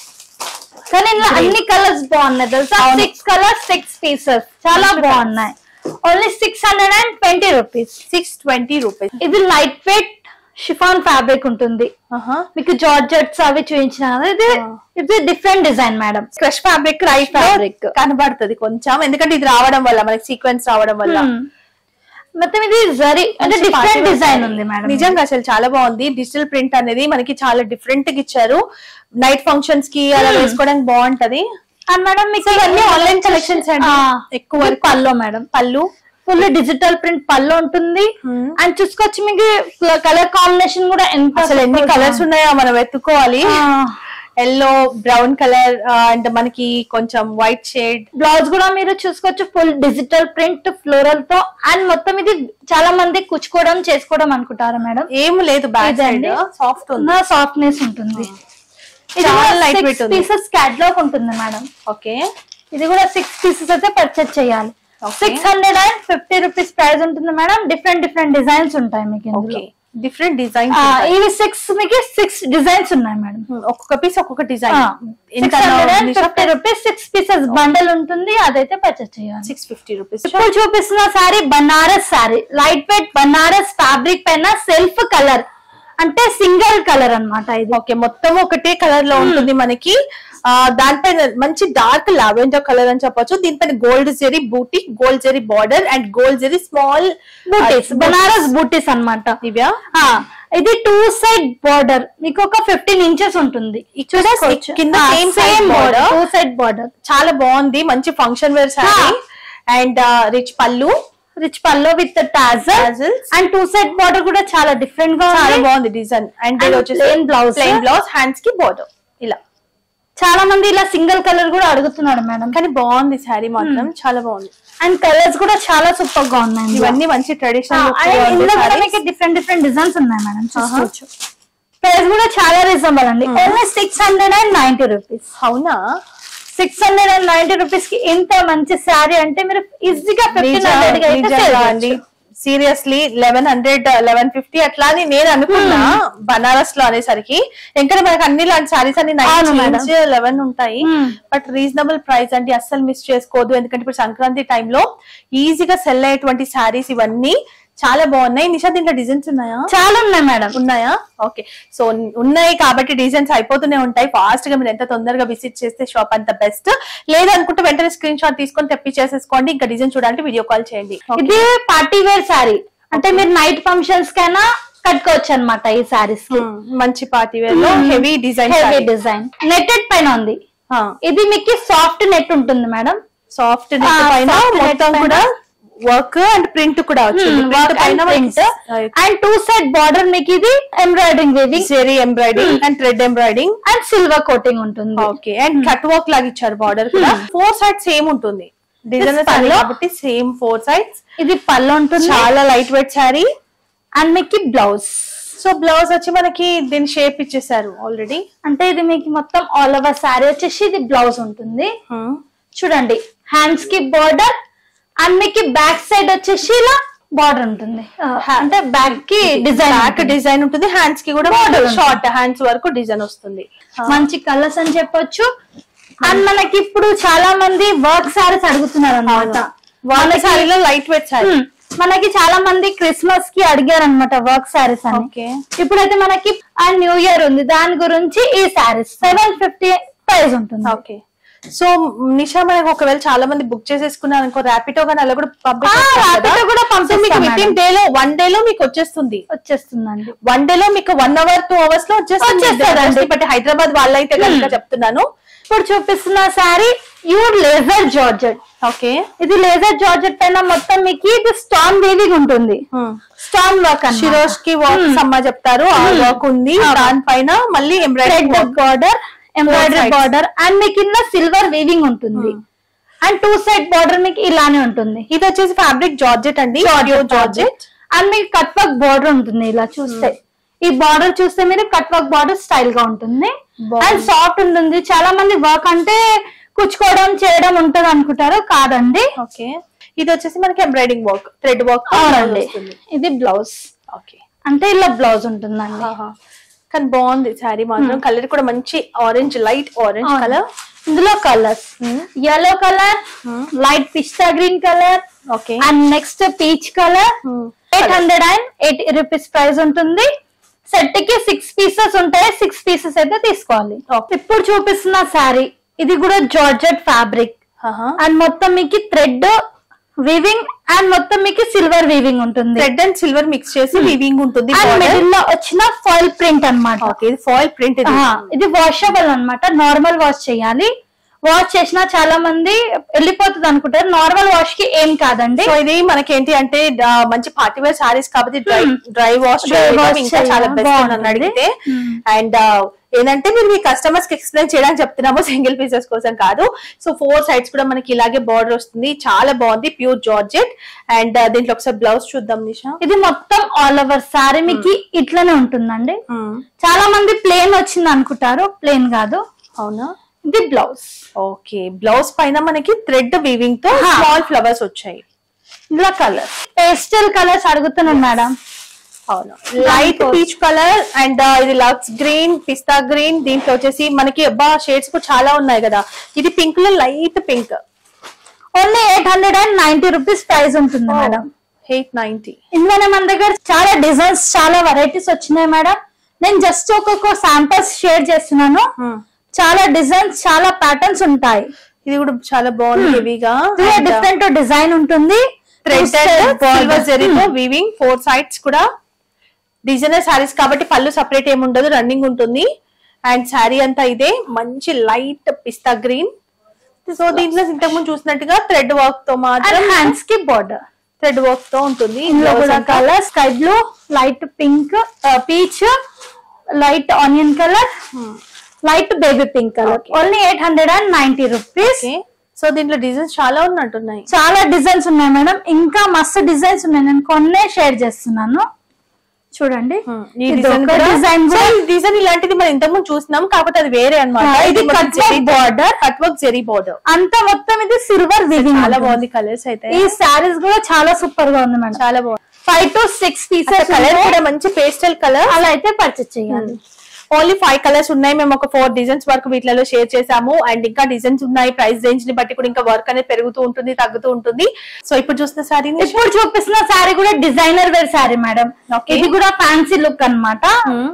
కానీ ఇందులో అన్ని కలర్స్ బాగున్నాయి తెలుసా సిక్స్ కలర్స్ సిక్స్ పీసెస్ చాలా బాగున్నాయి only six hundred and twenty rupees six twenty rupees ఇది లైట్ వెయిట్ షిఫాన్ ఫ్యాబ్రిక్ ఉంటుంది మీకు జార్జెట్స్ అవి చూపించిన కదా ఇది ఇది different design madam crush fabric right fabric. Fabric కనబడుతుంది కొంచెం ఎందుకంటే ఇది రావడం వల్ల మనకి సీక్వెన్స్ రావడం వల్ల మొత్తం ఇది జరీ అంటే మంచి డిఫరెంట్ party డిజైన్ wear ఉంది saree. మేడం నిజంగా అసలు చాలా బాగుంది డిజిటల్ ప్రింట్ అనేది మనకి చాలా డిఫరెంట్ గా ఇచ్చారు నైట్ ఫంక్షన్స్ కి అలా వేసుకోవడానికి బాగుంటది అండ్ మేడం మీకు ఇవన్నీ ఆన్లైన్ కలెక్షన్స్ అండి ఎక్కువ ఇది వరకు పల్లో మేడం పళ్ళు ఫుల్ డిజిటల్ ప్రింట్ పల్లో ఉంటుంది Hmm. అండ్ చూసుకోవచ్చు మీకు కలర్ కాంబినేషన్ కూడా ఎంత అసలు ఎన్ని super గా కలర్స్ ఉన్నాయో మనం ఎత్తుకోవాలి ఆ. ఎల్లో బ్రౌన్ కలర్ అండ్ మనకి కొంచెం వైట్ షేడ్ బ్లౌజ్ కూడా మీరు చూసుకోవచ్చు ఫుల్ డిజిటల్ ప్రింట్ ఫ్లోరల్ తో అండ్ మొత్తం ఇది చాలా మంది కుచ్చుకోవడం చేసుకోవడం అనుకుంటారా మేడం ఏం లేదు బ్యాక్ సైడ్ ఇదండి. సాఫ్ట్ ఉంది సాఫ్ట్నెస్ ఉంటుంది చాలా light weight ఉంది. పీసెస్ క్యాట్లాగ్ ఉంటుంది మేడం ఓకే ఇది కూడా సిక్స్ పీసెస్ అయితే పర్చేస్ చేయాలి Okay. Six hundred and fifty rupees price ఉంటుంది మేడం డిఫరెంట్ డిఫరెంట్ డిజైన్స్ ఉంటాయి మీకు ఇందులో. ఓకే డిఫరెంట్ డిజైన్ ఆ, ఇవి సిక్స్ మీకు సిక్స్ డిజైన్స్ ఉన్నాయి మేడం ఒక్కొక్క పీస్ ఒక్కొక్క design six hundred and fifty rupees six pieces bundle ఉంటుంది అదైతే పర్చేస్ చేయాలి సిక్స్ ఫిఫ్టీ రూపీస్ ఇప్పుడు చూపిస్తున్న sari Banaras sari light weight Banaras fabric పైన సెల్ఫ్ కలర్ అంటే సింగిల్ కలర్ అన్నమాట ఇది ఓకే మొత్తం ఒకటే కలర్ లో ఉంటుంది మనకి ఆ దానిపైన మంచి డార్క్ లావెండర్ కలర్ అని చెప్పొచ్చు దీనిపైన gold zari buti gold zari border and gold zari small butis Banaras butis అన్నమాట దివ్య ఆ, ఇది టూ సైడ్ బార్డర్ మీకు ఒక ఫిఫ్టీన్ ఇంచెస్ ఉంటుంది ఇక్కడ కింద same side border. Two side border చాలా బాగుంది మంచి function wear sari and rich pallu rich pallu with tassel Tassels. And two set border కూడా చాలా డిఫరెంట్ గా చాలా ఉంది బాగుంది డిజైన్ అండ్ And ఇది వచ్చేసి plain blouse. Plain blouse hands కి బోర్డర్ ఇలా చాలా మంది ఇలా సింగిల్ కలర్ కూడా అడుగుతున్నాడు మేడం కానీ బాగుంది శారీ మాత్రం చాలా బాగుంది అండ్ కలర్స్ కూడా చాలా సూపర్ గా ఉన్నాయి ఇందులో. ఇవన్నీ మంచి ఆ, ట్రెడిషనల్ and ఇందులో కూడా మీకు డిఫరెంట్ డిఫరెంట్ డిజైన్స్ ఉన్నాయి మేడం చూసుకోవచ్చు ప్రైస్ కూడా చాలా రీజనబుల్ అండి only six hundred and ninety rupees అవునా six hundred and ninety rupees కి ఇంత మంచి శారీ అంటే మీరు ఈజీగా ఫిఫ్టీన్ నిజం- హండ్రెడ్ కి అయితే నిజంగా sell అండి చేయొచ్చు. Seriously eleven hundred eleven fifty అట్లా అని నేను అనుకున్నా బనారస్ లో అనేసరికి ఎందుకంటే మనకి అన్ని లాంటి సారీస్ అన్ని అవును నైన్ మేడం. లెవెన్ ఉంటాయి Hmm. బట్ రీజనబుల్ ప్రైస్ అండి అస్సలు మిస్ చేసుకోవద్దు ఎందుకంటే ఇప్పుడు సంక్రాంతి టైంలో ఈజీగా సెల్ అయ్యేటువంటి సారీస్ ఇవన్నీ చాలా బాగున్నాయి నిషా దీంట్లో డిజైన్స్ ఉన్నాయా చాలా ఉన్నాయి మేడం ఉన్నాయా ఓకే సో ఉన్నాయి కాబట్టి డిజైన్స్ అయిపోతూనే ఉంటాయి ఫాస్ట్ గా మీరు ఎంత తొందరగా విజిట్ చేస్తే షాప్ అంత బెస్ట్ లేదనుకుంటే వెంటనే స్క్రీన్ షాట్ తీసుకొని తెప్పించేసేసుకోండి ఇంకా డిజైన్ చూడాలంటే వీడియో కాల్ చేయండి ఇది పార్టీ వేర్ శారీ అంటే మీరు నైట్ ఫంక్షన్స్ కైనా కట్టుకోవచ్చు అనమాట ఈ శారీస్ కి Hmm, మంచి పార్టీ వేర్ లో heavy design heavy design netted పైన ఉంది ఇది మీకు సాఫ్ట్ నెట్ ఉంటుంది మేడం సాఫ్ట్ ఆ, నెట్ పైన soft net మొత్తం పైన. కూడా వర్క్ అండ్ ప్రింట్ కూడా వచ్చింది ప్రింట్ పైన అండ్ టూ సైడ్ బార్డర్ మీకు ఇది embroidering weaving zari embroidering and thread embroidering and silver coating ఉంటుంది ఓకే అండ్ కట్ వర్క్ లాగా ఇచ్చారు బార్డర్ కూడా ఫోర్ సైడ్స్ సేమ్ ఉంటుంది డిజైన్ This పళ్ళు. కాబట్టి సేమ్ ఫోర్ సైడ్స్ ఇది పళ్ళు ఉంటుంది చాలా లైట్ వెయిట్ శారీ అండ్ మీకు బ్లౌజ్ సో బ్లౌజ్ వచ్చి మనకి దీని షేప్ ఇచ్చేసారు ఆల్రెడీ అంటే ఇది మీకు మొత్తం ఆల్ ఓవర్ శారీ వచ్చేసి ఇది బ్లౌజ్ ఉంటుంది చూడండి హ్యాండ్స్ కి బార్డర్ అండ్ మీకు బ్యాక్ సైడ్ వచ్చేసి ఇలా బార్డర్ ఉంటుంది అంటే బ్యాక్ కి డిజైన్ బ్యాక్ డిజైన్ ఉంటుంది హ్యాండ్స్ కి కూడా Border ఉంటుంది. షార్ట్ హ్యాండ్స్ వరకు డిజైన్ వస్తుంది మంచి కలర్స్ అని చెప్పొచ్చు అండ్ మనకి ఇప్పుడు చాలా మంది వర్క్ సారీస్ అడుగుతున్నారు అనమాట వాళ్ళ శారీలో లైట్ వెయిట్ శారీ మనకి చాలా మంది క్రిస్మస్ కి అడిగారు అనమాట వర్క్ సారీస్ అని ఓకే ఇప్పుడైతే మనకి ఆ న్యూ ఇయర్ ఉంది దాని గురించి ఈ సారీస్ సెవెన్ ఫిఫ్టీ ప్రైస్ ఉంటుంది ఓకే సో నిషా మనకు ఒకవేళ చాలా మంది బుక్ చేసేసుకున్నారు అనుకో ర్యాపిడో కానీ అలా కూడా ఆ, Rapido కూడా సో మీకు పంపిస్తాం విత్ ఇన్ డే లో వన్ డే లో మీకు వచ్చేస్తుంది వచ్చేస్తుందండి వన్ డే లో మీకు వన్ అవర్ టూ అవర్స్ లో వచ్చేస్తుంది వచ్చేస్తుందండి. బట్ హైదరాబాద్ వాళ్ళైతే కనుక చెప్తున్నాను ఇప్పుడు చూపిస్తున్న sari pure laser georgette okay ఇది లేజర్ జార్జెట్ పైన మొత్తం మీకు ఇది స్టాన్ వేవింగ్ ఉంటుంది స్టాన్ వర్క్ షిరోష్ కి వర్క్ అమ్మ చెప్తారు ఆ వర్క్ ఉంది దానిపైన మళ్ళీ embroidery red border embroidery sides. Border and మీకు కింద సిల్వర్ వీవింగ్ ఉంటుంది అండ్ టూ సైడ్ బార్డర్ మీకు ఇలానే ఉంటుంది ఇది వచ్చేసి ఫ్యాబ్రిక్ జార్జెట్ అండి జార్జెట్ అండ్ మీకు కట్ వర్క్ బార్డర్ ఉంటుంది ఇలా చూస్తే ఈ బార్డర్ చూస్తే మీరు కట్ వర్క్ బార్డర్ స్టైల్ గా ఉంటుంది బాగుంది. అండ్ సాఫ్ట్ ఉంటుంది చాలా మంది వర్క్ అంటే కుచ్చుకోవడం చేయడం ఉంటది అనుకుంటారు కాదండి ఓకే ఇది వచ్చేసి మనకి ఎంబ్రాయిడింగ్ వర్క్ థ్రెడ్ వర్క్ అవునండి ఇది బ్లౌజ్ ఓకే అంటే ఇలా బ్లౌజ్ ఉంటుందండి కానీ బాగుంది శారీ మాత్రం కలర్ కూడా మంచి ఆరెంజ్ లైట్ ఆరెంజ్ అవును. కలర్ ఇందులో colours yellow colour light pista green colour okay and next peach colour eight hundred and eight rupees price ఉంటుంది సెట్ కి సిక్స్ పీసెస్ ఉంటాయి సిక్స్ పీసెస్ అయితే తీసుకోవాలి ఇప్పుడు చూపిస్తున్న శారీ ఇది కూడా జార్జెట్ ఫ్యాబ్రిక్ అండ్ మొత్తం మీకు థ్రెడ్ వీవింగ్ అండ్ మొత్తం మీకు సిల్వర్ వీవింగ్ ఉంటుంది రెడ్ అండ్ సిల్వర్ మిక్స్ చేసి వీవింగ్ ఉంటుంది అండ్ మిడిల్ లో వచ్చిన ఫాయిల్ ప్రింట్ అన్నమాట ఓకే ఇది ఫాయిల్ ప్రింట్ ఇది ఆ, ఇది వాషబుల్ అన్నమాట నార్మల్ వాష్ చేయాలి వాష్ చేసినా చాలా మంది వెళ్ళిపోతుంది అనుకుంటారు నార్మల్ వాష్ కి ఏం కాదండి సో ఇది మనకేంటి అంటే ఆ, మంచి పార్టీ వేర్ సారీస్ కాబట్టి dry dry wash Dry wash ఇంకా చాలా చేయాలి. బెస్ట్ నన్ను బాగుంటుంది. అడిగితే Hmm. అండ్ ఏంటంటే మీరు మీ కస్టమర్స్ కి ఎక్స్ప్లెయిన్ చేయడానికి చెప్తున్నాము సింగిల్ పీసెస్ కోసం కాదు సో ఫోర్ సైడ్స్ కూడా మనకి ఇలాగే బార్డర్ వస్తుంది చాలా బాగుంది ప్యూర్ జార్జెట్ అండ్ దీంట్లో ఒకసారి బ్లౌజ్ చూద్దాం నిషా ఇది మొత్తం ఆల్ ఓవర్ సారీ మీకు ఇట్లానే ఉంటుందండి చాలా మంది ప్లేన్ వచ్చింది అనుకుంటారు ప్లేన్ కాదు అవునా ఇది బ్లౌజ్ ఓకే బ్లౌజ్ పైన మనకి థ్రెడ్ వీవింగ్ తో Huh. స్మాల్ ఫ్లవర్స్ వచ్చాయి ఇలా కలర్ పేస్టల్ కలర్స్ అడుగుతున్నాను మేడం అవును లైట్ పీచ్ కలర్ అండ్ ఇది లక్స్ గ్రీన్ పిస్తా గ్రీన్ దీంట్లో వచ్చేసి మనకి అబ్బా షేడ్స్ కూడా చాలా ఉన్నాయి కదా ఇది పింక్ లో light pink only eight hundred and ninety rupees price ఉంటుంది మేడం ఎయిట్ నైన్టీ ఇందులోనే మన దగ్గర చాలా డిజైన్స్ చాలా వెరైటీస్ వచ్చినాయి మేడం నేను జస్ట్ ఒక్కొక్క శాంపిల్స్ షేర్ చేస్తున్నాను చాలా డిజైన్స్ చాలా ప్యాటర్న్స్ ఉంటాయి ఇది కూడా చాలా బాగుంది హెవీగా డిఫరెంట్ డిజైన్ ఉంటుంది థ్రెడ్ Two-step సిల్వర్ border. జరీతో వీవింగ్ ఫోర్ సైడ్స్ కూడా డిజైనర్ శారీస్ కాబట్టి పళ్ళు సపరేట్ ఏమి ఉండదు రన్నింగ్ ఉంటుంది అండ్ శారీ అంతా ఇదే మంచి లైట్ పిస్తా గ్రీన్ సో దీంట్లో ఇంతకు ముందు చూసినట్టుగా థ్రెడ్ వర్క్ తో అండ్ మాత్రం హ్యాండ్స్ కి బార్డర్ థ్రెడ్ వర్క్ తో ఉంటుంది ఇందులో Blouse కూడా అంతా. Colour sky blue light pink peach light onion colour light baby pink colour Okay. Only eight hundred and ninety rupees okay so దీంట్లో డిజైన్స్ చాలా ఉన్నట్టున్నాయి చాలా డిజైన్స్ ఉన్నాయి మేడం ఇంకా మస్తు డిజైన్స్ ఉన్నాయి నేను కొన్నే షేర్ చేస్తున్నాను చూడండి ఈ ఇది డిజైన్ ఒక డిజైన్ కూడా డిజైన్ ఇలాంటిది మనం ఇంతకుముందు చూసినాం కాకపోతే అది వేరే అనమాట ఆ, ఇది cut work border. Cut work zari border అంతా మొత్తం ఇది సిల్వర్ వివింగ్ చాలా బాగుంది కలర్స్ అయితే ఈ శారీస్ కూడా చాలా సూపర్ గా ఉంది మేడం చాలా బాగుంది five to six pieces colour కూడా మంచి పేస్టల్ కలర్ అలా అయితే పర్చేస్ చేయాలి ఓన్లీ ఫైవ్ కలర్స్ ఉన్నాయి మేము ఒక ఫోర్ డిజైన్స్ వరకు వీటిలో షేర్ చేసాము అండ్ ఇంకా డిజైన్స్ ఉన్నాయి ప్రైస్ రేంజ్ ని బట్టి కూడా ఇంకా వర్క్ అనేది పెరుగుతూ ఉంటుంది తగ్గుతూ ఉంటుంది సో ఇప్పుడు చూసిన సారీ ఇప్పుడు చూపిస్తున్న శారీ కూడా designer wear sari madam Okay. ఇది కూడా ఫ్యాన్సీ లుక్ అన్నమాట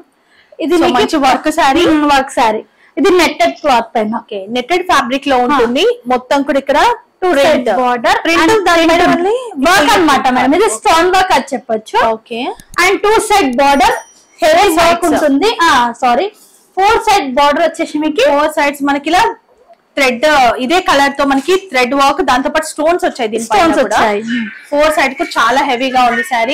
ఇది So, మంచి work saree. వర్క్ శారీ ఇది నెట్టెడ్ క్లాత్ పైన ఓకే నెట్టెడ్ ఫ్యాబ్రిక్ లో ఉంటుంది మొత్తం కూడా ఇక్కడ టూ సైడ్ బార్డర్ Print దానిపైన మళ్ళీ వర్క్ అన్నమాట మేడం ఇది స్టోన్ వర్క్ అది చెప్పొచ్చు okay and two side border heavy Four work sides. ఉంటుంది సారీ ఫోర్ సైడ్ బార్డర్ వచ్చేసి మీకు ఫోర్ సైడ్స్ మనకి ఇలా థ్రెడ్ ఇదే కలర్ తో మనకి థ్రెడ్ వర్క్ దాంతో పాటు స్టోన్స్ వచ్చాయి దీని Stones వచ్చాయి. ఫోర్ సైడ్ కు చాలా హెవీగా ఉంది సారీ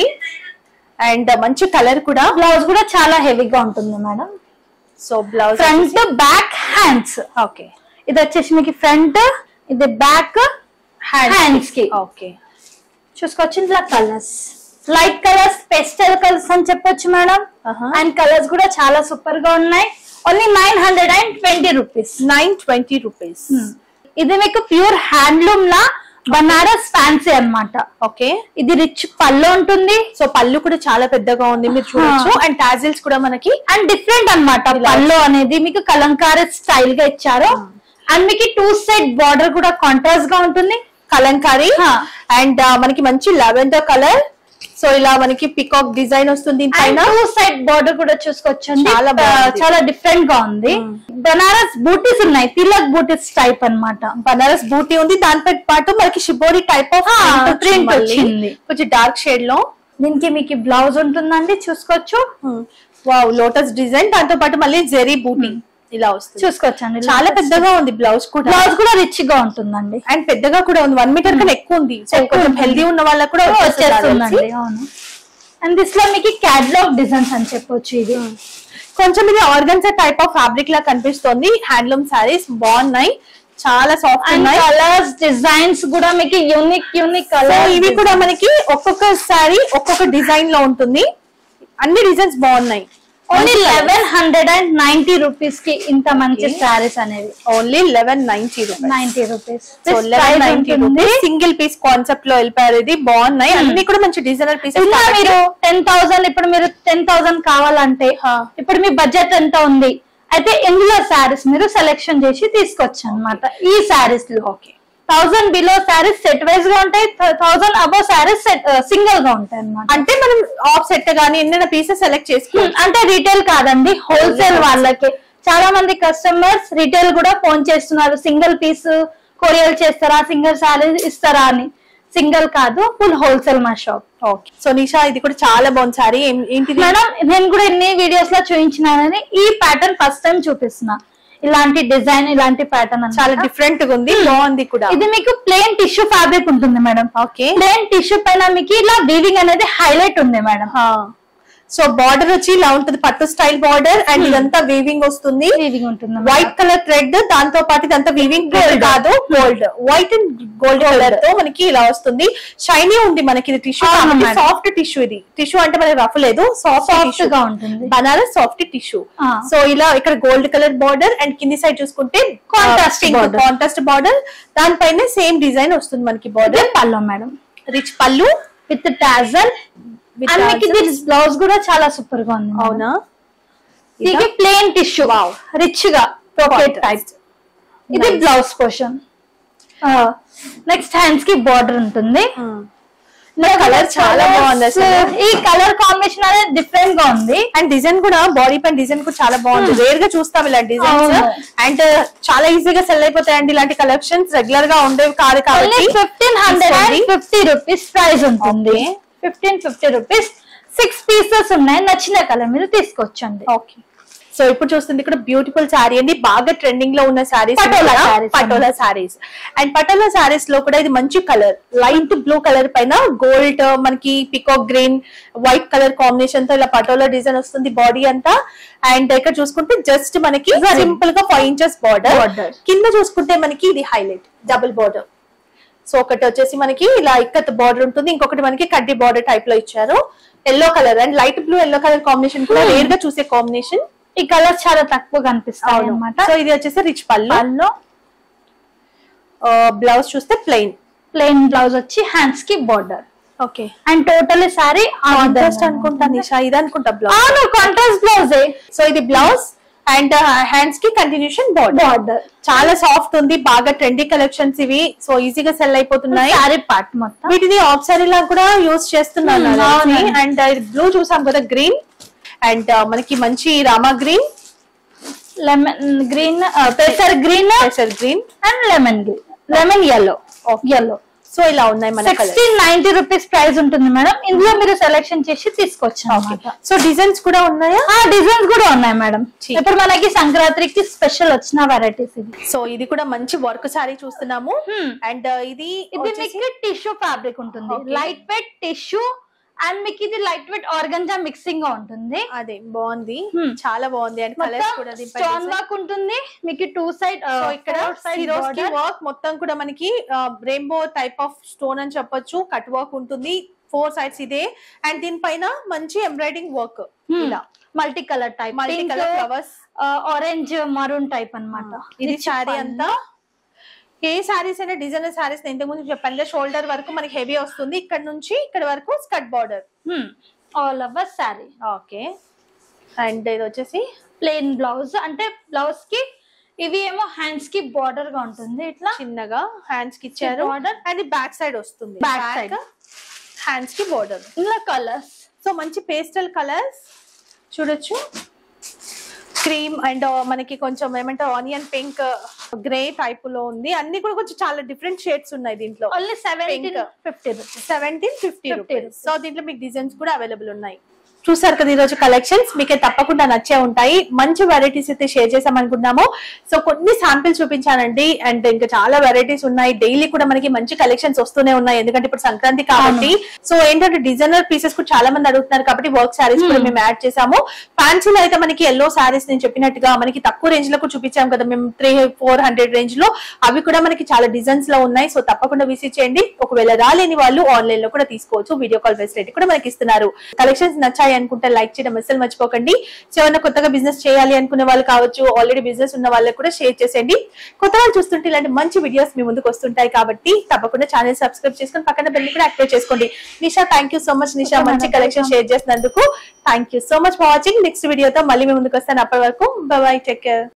అండ్ మంచి కలర్ కూడా బ్లౌజ్ కూడా చాలా హెవీగా ఉంటుంది madam so blouse front back hands okay ఇది వచ్చేసి మీకు ఫ్రంట్ ఇది బ్యాక్ హ్యాండ్స్ కి ఓకే చూసుకోవచ్చు ఇందులో colours light colours pastel colours అని చెప్పొచ్చు మేడం Uh-huh. అండ్ కలర్స్ కూడా చాలా సూపర్ గా ఉన్నాయి only nine hundred and twenty rupees nine twenty rupees ఇది మీకు ప్యూర్ హ్యాండ్లూమ్ లా బనారస్ ఫ్యాన్సీ అన్నమాట ఓకే ఇది రిచ్ పళ్ళు ఉంటుంది సో పళ్ళు కూడా చాలా పెద్దగా ఉంది మీరు చూడొచ్చు అండ్ టాజిల్స్ కూడా మనకి అండ్ డిఫరెంట్ అన్నమాట పళ్ళు అనేది మీకు కలంకారీ స్టైల్ గా ఇచ్చారు అండ్ మీకు టూ సైడ్ బార్డర్ కూడా కాంట్రాస్ట్ గా ఉంటుంది కలంకారీ Huh. అండ్ మనకి మంచి లెవెండర్ కలర్ సో ఇలా మనకి పికాక్ డిజైన్ వస్తుంది అండ్ పైన టూ సైడ్ బార్డర్ కూడా చూసుకోవచ్చండి చాలా బాగుంది. చాలా డిఫరెంట్ గా ఉంది బనారస్ బూటీస్ ఉన్నాయి తిలక్ బూటీస్ టైప్ అన్నమాట బనారస్ బూటీ ఉంది దానిపై పాటు మనకి shibori type of Ah, print వచ్చింది. కొంచెం డార్క్ షేడ్ లో దీనికి మీకు బ్లౌజ్ ఉంటుందండి చూసుకోవచ్చు వావ్ లోటస్ డిజైన్ దాంతో పాటు మళ్ళీ జెరీ బూటీ ఇలా వస్తుంది చూసుకోవచ్చండి చాలా పెద్దగా ఉంది బ్లౌజ్ కూడా బ్లౌజ్ కూడా రిచ్ గా ఉంటుందండి అండ్ పెద్దగా కూడా ఉంది వన్ మీటర్ కన్నా ఎక్కువ ఉంది సో ఎక్కువ కొంచెం ఉంది. హెల్దీ ఉన్న వాళ్ళకి కూడా వచ్చేస్తుందండి వచ్చేస్తుందండి అవును అండ్ దిస్ లో మీకు క్యాటలాగ్ డిజైన్స్ అని చెప్పొచ్చు ఇది కొంచెం ఇది ఆర్గన్సా టైప్ ఆఫ్ ఫ్యాబ్రిక్ లా కనిపిస్తుంది హ్యాండ్లూమ్ సారీస్ బాగున్నాయి చాలా సాఫ్ట్ అండ్ ఉన్నాయి కలర్స్ డిజైన్స్ కూడా మీకు యూనిక్ యూనిక్ సో కలర్ ఇవి కూడా మనకి ఒక్కొక్క సారీ ఒక్కొక్క డిజైన్ లో ఉంటుంది అన్ని డిజైన్స్ బాగున్నాయి only eleven hundred and ninety rupees కి ఇంత మంచి సారీస్ అనేవి only eleven ninety rupees ninety rupees so eleven ninety rupees single piece concept లో వెళ్ళిపోయారు ఇది బాగున్నాయి అన్ని కూడా మంచి డిజైనర్ ఇలా పీసెస్ మీరు టెన్ థౌసండ్ ఇప్పుడు మీరు టెన్ థౌసండ్ కావాలంటే హా. ఇప్పుడు మీ బడ్జెట్ ఎంత ఉంది అయితే ఇందులో శారీస్ మీరు సెలెక్షన్ చేసి తీసుకోవచ్చు అన్నమాట ఈ శారీస్ లో okay thousand below saris set wise గా ఉంటాయి థౌసండ్ అబౌవ్ శారీస్ సింగిల్ గా ఉంటాయి అన్నమాట అంటే మనం ఆఫ్ సెట్ గానీ ఎన్నైనా పీసెస్ సెలెక్ట్ చేసుకోవచ్చు అంటే రీటైల్ కాదండి హోల్సేల్ వాళ్ళకి చాలా మంది కస్టమర్స్ రీటైల్ కూడా ఫోన్ చేస్తున్నారు సింగిల్ పీస్ కొరియర్ చేస్తారా సింగిల్ శారీ ఇస్తారా అని సింగిల్ కాదు ఫుల్ హోల్సేల్ మా షాప్ ఓకే సో నిషా ఇది కూడా చాలా బాగుంది సారీ ఏంటిది మేడం నేను కూడా ఎన్ని వీడియోస్ లో చూపించినానని ఈ ప్యాటర్న్ ఫస్ట్ టైం చూపిస్తున్నా ఇలాంటి డిజైన్ ఇలాంటి ప్యాటర్న్ చాలా డిఫరెంట్ గా ఉంది బాగుంది కూడా ఇది మీకు ప్లెయిన్ టిష్యూ ఫ్యాబ్రిక్ ఉంటుంది మేడం ఓకే ప్లెయిన్ టిష్యూ పైన మీకు ఇలా వీవింగ్ అనేది హైలైట్ ఉంది మేడం సో బార్డర్ వచ్చి ఇలా ఉంటుంది పట్టు స్టైల్ బార్డర్ అండ్ ఇదంతా వీవింగ్ వస్తుంది వీవింగ్ ఉంటుంది వైట్ కలర్ థ్రెడ్ దాంతో పాటు ఇదంతా వీవింగ్ గోల్డ్ కాదు gold white and gold colour తో మనకి ఇలా వస్తుంది షైనీ ఉంది మనకి ఇది టిష్యూ అవును మేడం. సాఫ్ట్ టిష్యూ ఇది టిష్యూ అంటే మనకి రఫ్ లేదు సాఫ్ట్ సాఫ్ట్ గా ఉంటుంది బనారస్ సాఫ్ట్ టిష్యూ ఆ. సో ఇలా ఇక్కడ గోల్డ్ కలర్ బార్డర్ అండ్ కింది సైడ్ చూసుకుంటే Contrast border. కాంట్రాస్ట్ బార్డర్ దానిపైన సేమ్ డిజైన్ వస్తుంది మనకి ఇదే border pallu madam rich pallu with tassel With and మీకు ఇది tassels. బ్లౌజ్ కూడా చాలా సూపర్ గా ఉంది అవునా ఇది ప్లెయిన్ టిష్యూ Wow. రిచ్ గా బ్రోకెట్ టైప్ Contrast. ఇది Nice. Blouse portion next hands కి బార్డర్ ఉంటుంది కలర్ చాలా బాగుంది అసలు ఈ కలర్ కాంబినేషన్ అనేది డిఫరెంట్ గా ఉంది అండ్ డిజైన్ కూడా బాడీ పైన డిజైన్ కూడా చాలా బాగుంది రేర్ గా చూస్తాం ఇలాంటి డిజైన్స్ అవును. అండ్ చాలా ఈజీగా సెల్ అయిపోతాయి అండి ఇలాంటి కలెక్షన్స్ రెగ్యులర్ గా ఉండేవి కాదు ఓన్లీ కాబట్టి fifteen hundred and fifty rupees price ఉంటుంది Okay. Fifteen fifty rupees six pieces ఉన్నాయి నచ్చిన కలర్ మీరు తీసుకోవచ్చండి ఓకే సో ఇప్పుడు చూస్తుంది ఇక్కడ బ్యూటిఫుల్ శారీ అండి బాగా ట్రెండింగ్ లో ఉన్న శారీస్ పటోలా sarees. పటోలా శారీస్ అండ్ పటోలా శారీస్ లో కూడా ఇది మంచి కలర్ లైట్ బ్లూ కలర్ పైన గోల్డ్ మనకి peacock green white colour combination తో ఇలా పటోలా డిజైన్ వస్తుంది బాడీ అంతా అండ్ ఇక్కడ చూసుకుంటే జస్ట్ మనకి Zari. సింపుల్ గా ఫైవ్ ఇంచెస్ బార్డర్ Border. కింద చూసుకుంటే మనకి ఇది హైలైట్ డబుల్ బార్డర్ సో ఒకటి వచ్చేసి మనకి ఇలా ఇక్కత్ బార్డర్ ఉంటుంది ఇంకొకటి మనకి కడ్డీ బార్డర్ టైప్ లో ఇచ్చారు yellow colour and light blue yellow colour combination కూడా Hmm. రేర్ గా చూసే కాంబినేషన్ ఈ కలర్స్ చాలా తక్కువ కనిపిస్తాయి అనమాట సో ఇది వచ్చేసి రిచ్ పళ్ళు పళ్ళు బ్లౌజ్ చూస్తే ప్లెయిన్ ప్లెయిన్ బ్లౌజ్ వచ్చి హ్యాండ్స్ కి border okay and total sari contrast అనుకుంటా నిషా ఇది అనుకుంటా బ్లౌజ్ అవును కాంట్రాస్ట్ బ్లౌజే సో ఇది బ్లౌజ్ అండ్ హ్యాండ్స్ కి కంటిన్యూషన్ బార్డర్ బార్డర్ చాలా సాఫ్ట్ ఉంది బాగా ట్రెండీ కలెక్షన్స్ ఇవి సో ఈజీగా సెల్ అయిపోతున్నాయి సారీ పార్ట్ మొత్తం వీటిని ఆఫ్ సారీ లా కూడా యూస్ చేస్తున్నాను Hmm, అవునండి. అండ్ బ్లూ చూసాం కదా గ్రీన్ అండ్ మనకి మంచి రామా గ్రీన్ లెమన్ గ్రీన్ పెసర్ green green and lemon green lemon yellow yellow so ఇలా ఉన్నాయి మన colour sixteen ninety rupees price ఉంటుంది మేడం ఇందులో మీరు సెలెక్షన్ చేసి తీసుకోవచ్చు అన్నమాట. సో డిజైన్స్ కూడా ఉన్నాయా ఆ డిజైన్స్ కూడా ఉన్నాయి మేడం చి. ఇప్పుడు మనకి సంక్రాంతికి స్పెషల్ వచ్చిన వెరైటీస్ ఇది సో ఇది కూడా మంచి వర్క్ సారీ చూస్తున్నాము Hmm. అండ్ ఇది ఇది వచ్చేసి- మీకు టిష్యూ ఫ్యాబ్రిక్ ఉంటుంది Okay. Light weight tissue and మీకు ఇది లైట్ వెయిట్ ఆర్గంజా మిక్సింగ్ గా ఉంటుంది అదే బాగుంది Hmm. చాలా బాగుంది అండ్ కలర్స్ కూడా స్టోన్ వర్క్ ఉంటుంది మీకు టూ సైడ్ సో ఇక్కడ సిరోస్ కి వర్క్ మొత్తం కూడా మనకి రెయిన్బో టైప్ ఆఫ్ స్టోన్ అని చెప్పొచ్చు కట్ వర్క్ ఉంటుంది ఫోర్ సైడ్స్ ఇదే అండ్ దీనిపైన మంచి ఎంబ్రాయిడింగ్ వర్క్ ఇలా multi colour type multi colour flowers orange maroon type అన్నమాట ఇది శారీ అంతా ఏ శారీస్ అయినా డిజైనర్ శారీస్ నేను ఇంతకు ముందు చెప్పాను షోల్డర్ వరకు మనకి హెవీ వస్తుంది ఇక్కడ నుంచి ఇక్కడ వరకు skirt border all over sari okay and ఇది వచ్చేసి ప్లెయిన్ బ్లౌజ్ అంటే బ్లౌజ్ కి ఇవి ఏమో హ్యాండ్స్ కి బార్డర్ గా ఉంటుంది ఇట్లా చిన్నగా హ్యాండ్స్ కి ఇచ్చారు Border. అండ్ బ్యాక్ సైడ్ వస్తుంది Back side. హ్యాండ్స్ కి బోర్డర్ ఇందులో కలర్స్ సో మంచి పేస్టల్ కలర్స్ చూడొచ్చు క్రీమ్ అండ్ మనకి కొంచెం ఏమంటారు ఆనియన్ పింక్ గ్రే టైప్ లో ఉంది అన్ని కూడా కొంచెం చాలా డిఫరెంట్ షేడ్స్ ఉన్నాయి దీంట్లో only seventeen Pink. Fifty rupees seventeen fifty 50 rupees rupees. So దీంట్లో మీకు డిజైన్స్ కూడా అవైలబుల్ ఉన్నాయి చూసారు కదా ఈ రోజు కలెక్షన్స్ మీకే తప్పకుండా నచ్చే ఉంటాయి మంచి వెరైటీస్ అయితే షేర్ చేసాం అనుకున్నాము సో కొన్ని శాంపిల్ చూపించానండి అండ్ ఇంకా చాలా వెరైటీస్ ఉన్నాయి డైలీ కూడా మనకి మంచి కలెక్షన్స్ వస్తూనే ఉన్నాయి ఎందుకంటే ఇప్పుడు సంక్రాంతి కాబట్టి సో ఏంటంటే డిజైనర్ పీసెస్ కూడా చాలా మంది అడుగుతున్నారు కాబట్టి వర్క్ శారీస్ కూడా మేము యాడ్ చేసాము ఫ్యాన్సీలో అయితే మనకి ఎల్లో శారీస్ నేను చెప్పినట్టుగా మనకి తక్కువ రేంజ్ లో కూడా చూపించాం కదా మేము త్రీ ఫోర్ హండ్రెడ్ రేంజ్ లో అవి కూడా మనకి చాలా డిజైన్స్ లో ఉన్నాయి సో తప్పకుండా విజిట్ చేయండి ఒకవేళ రాలేని వాళ్ళు ఆన్లైన్ లో కూడా తీసుకోవచ్చు వీడియో కాల్ ఫెసిలిటీ కూడా మనకి ఇస్తున్నారు కలెక్షన్స్ నచ్చాయి అనుకుంటే లైక్ చేయడం అస్సలు మర్చిపోకండి సో ఏమైనా కొత్తగా బిజినెస్ చేయాలి అనుకునే వాళ్ళు కావచ్చు ఆల్రెడీ బిజినెస్ ఉన్న వాళ్ళకి కూడా షేర్ చేసేయండి కొత్త వాళ్ళు చూస్తుంటే ఇలాంటి మంచి వీడియోస్ మీ ముందుకు వస్తుంటాయి కాబట్టి తప్పకుండా ఛానల్ సబ్స్క్రైబ్ చేసుకొని పక్కన బెల్ కూడా యాక్టివేట్ చేసుకోండి Nisha thank you so much Nisha Okay, మంచి madam. కలెక్షన్ షేర్ చేసినందుకు thank you so much for watching next వీడియోతో మళ్ళీ మీ ముందుకు వస్తాను అప్పటి వరకు బై టేక్ కేర్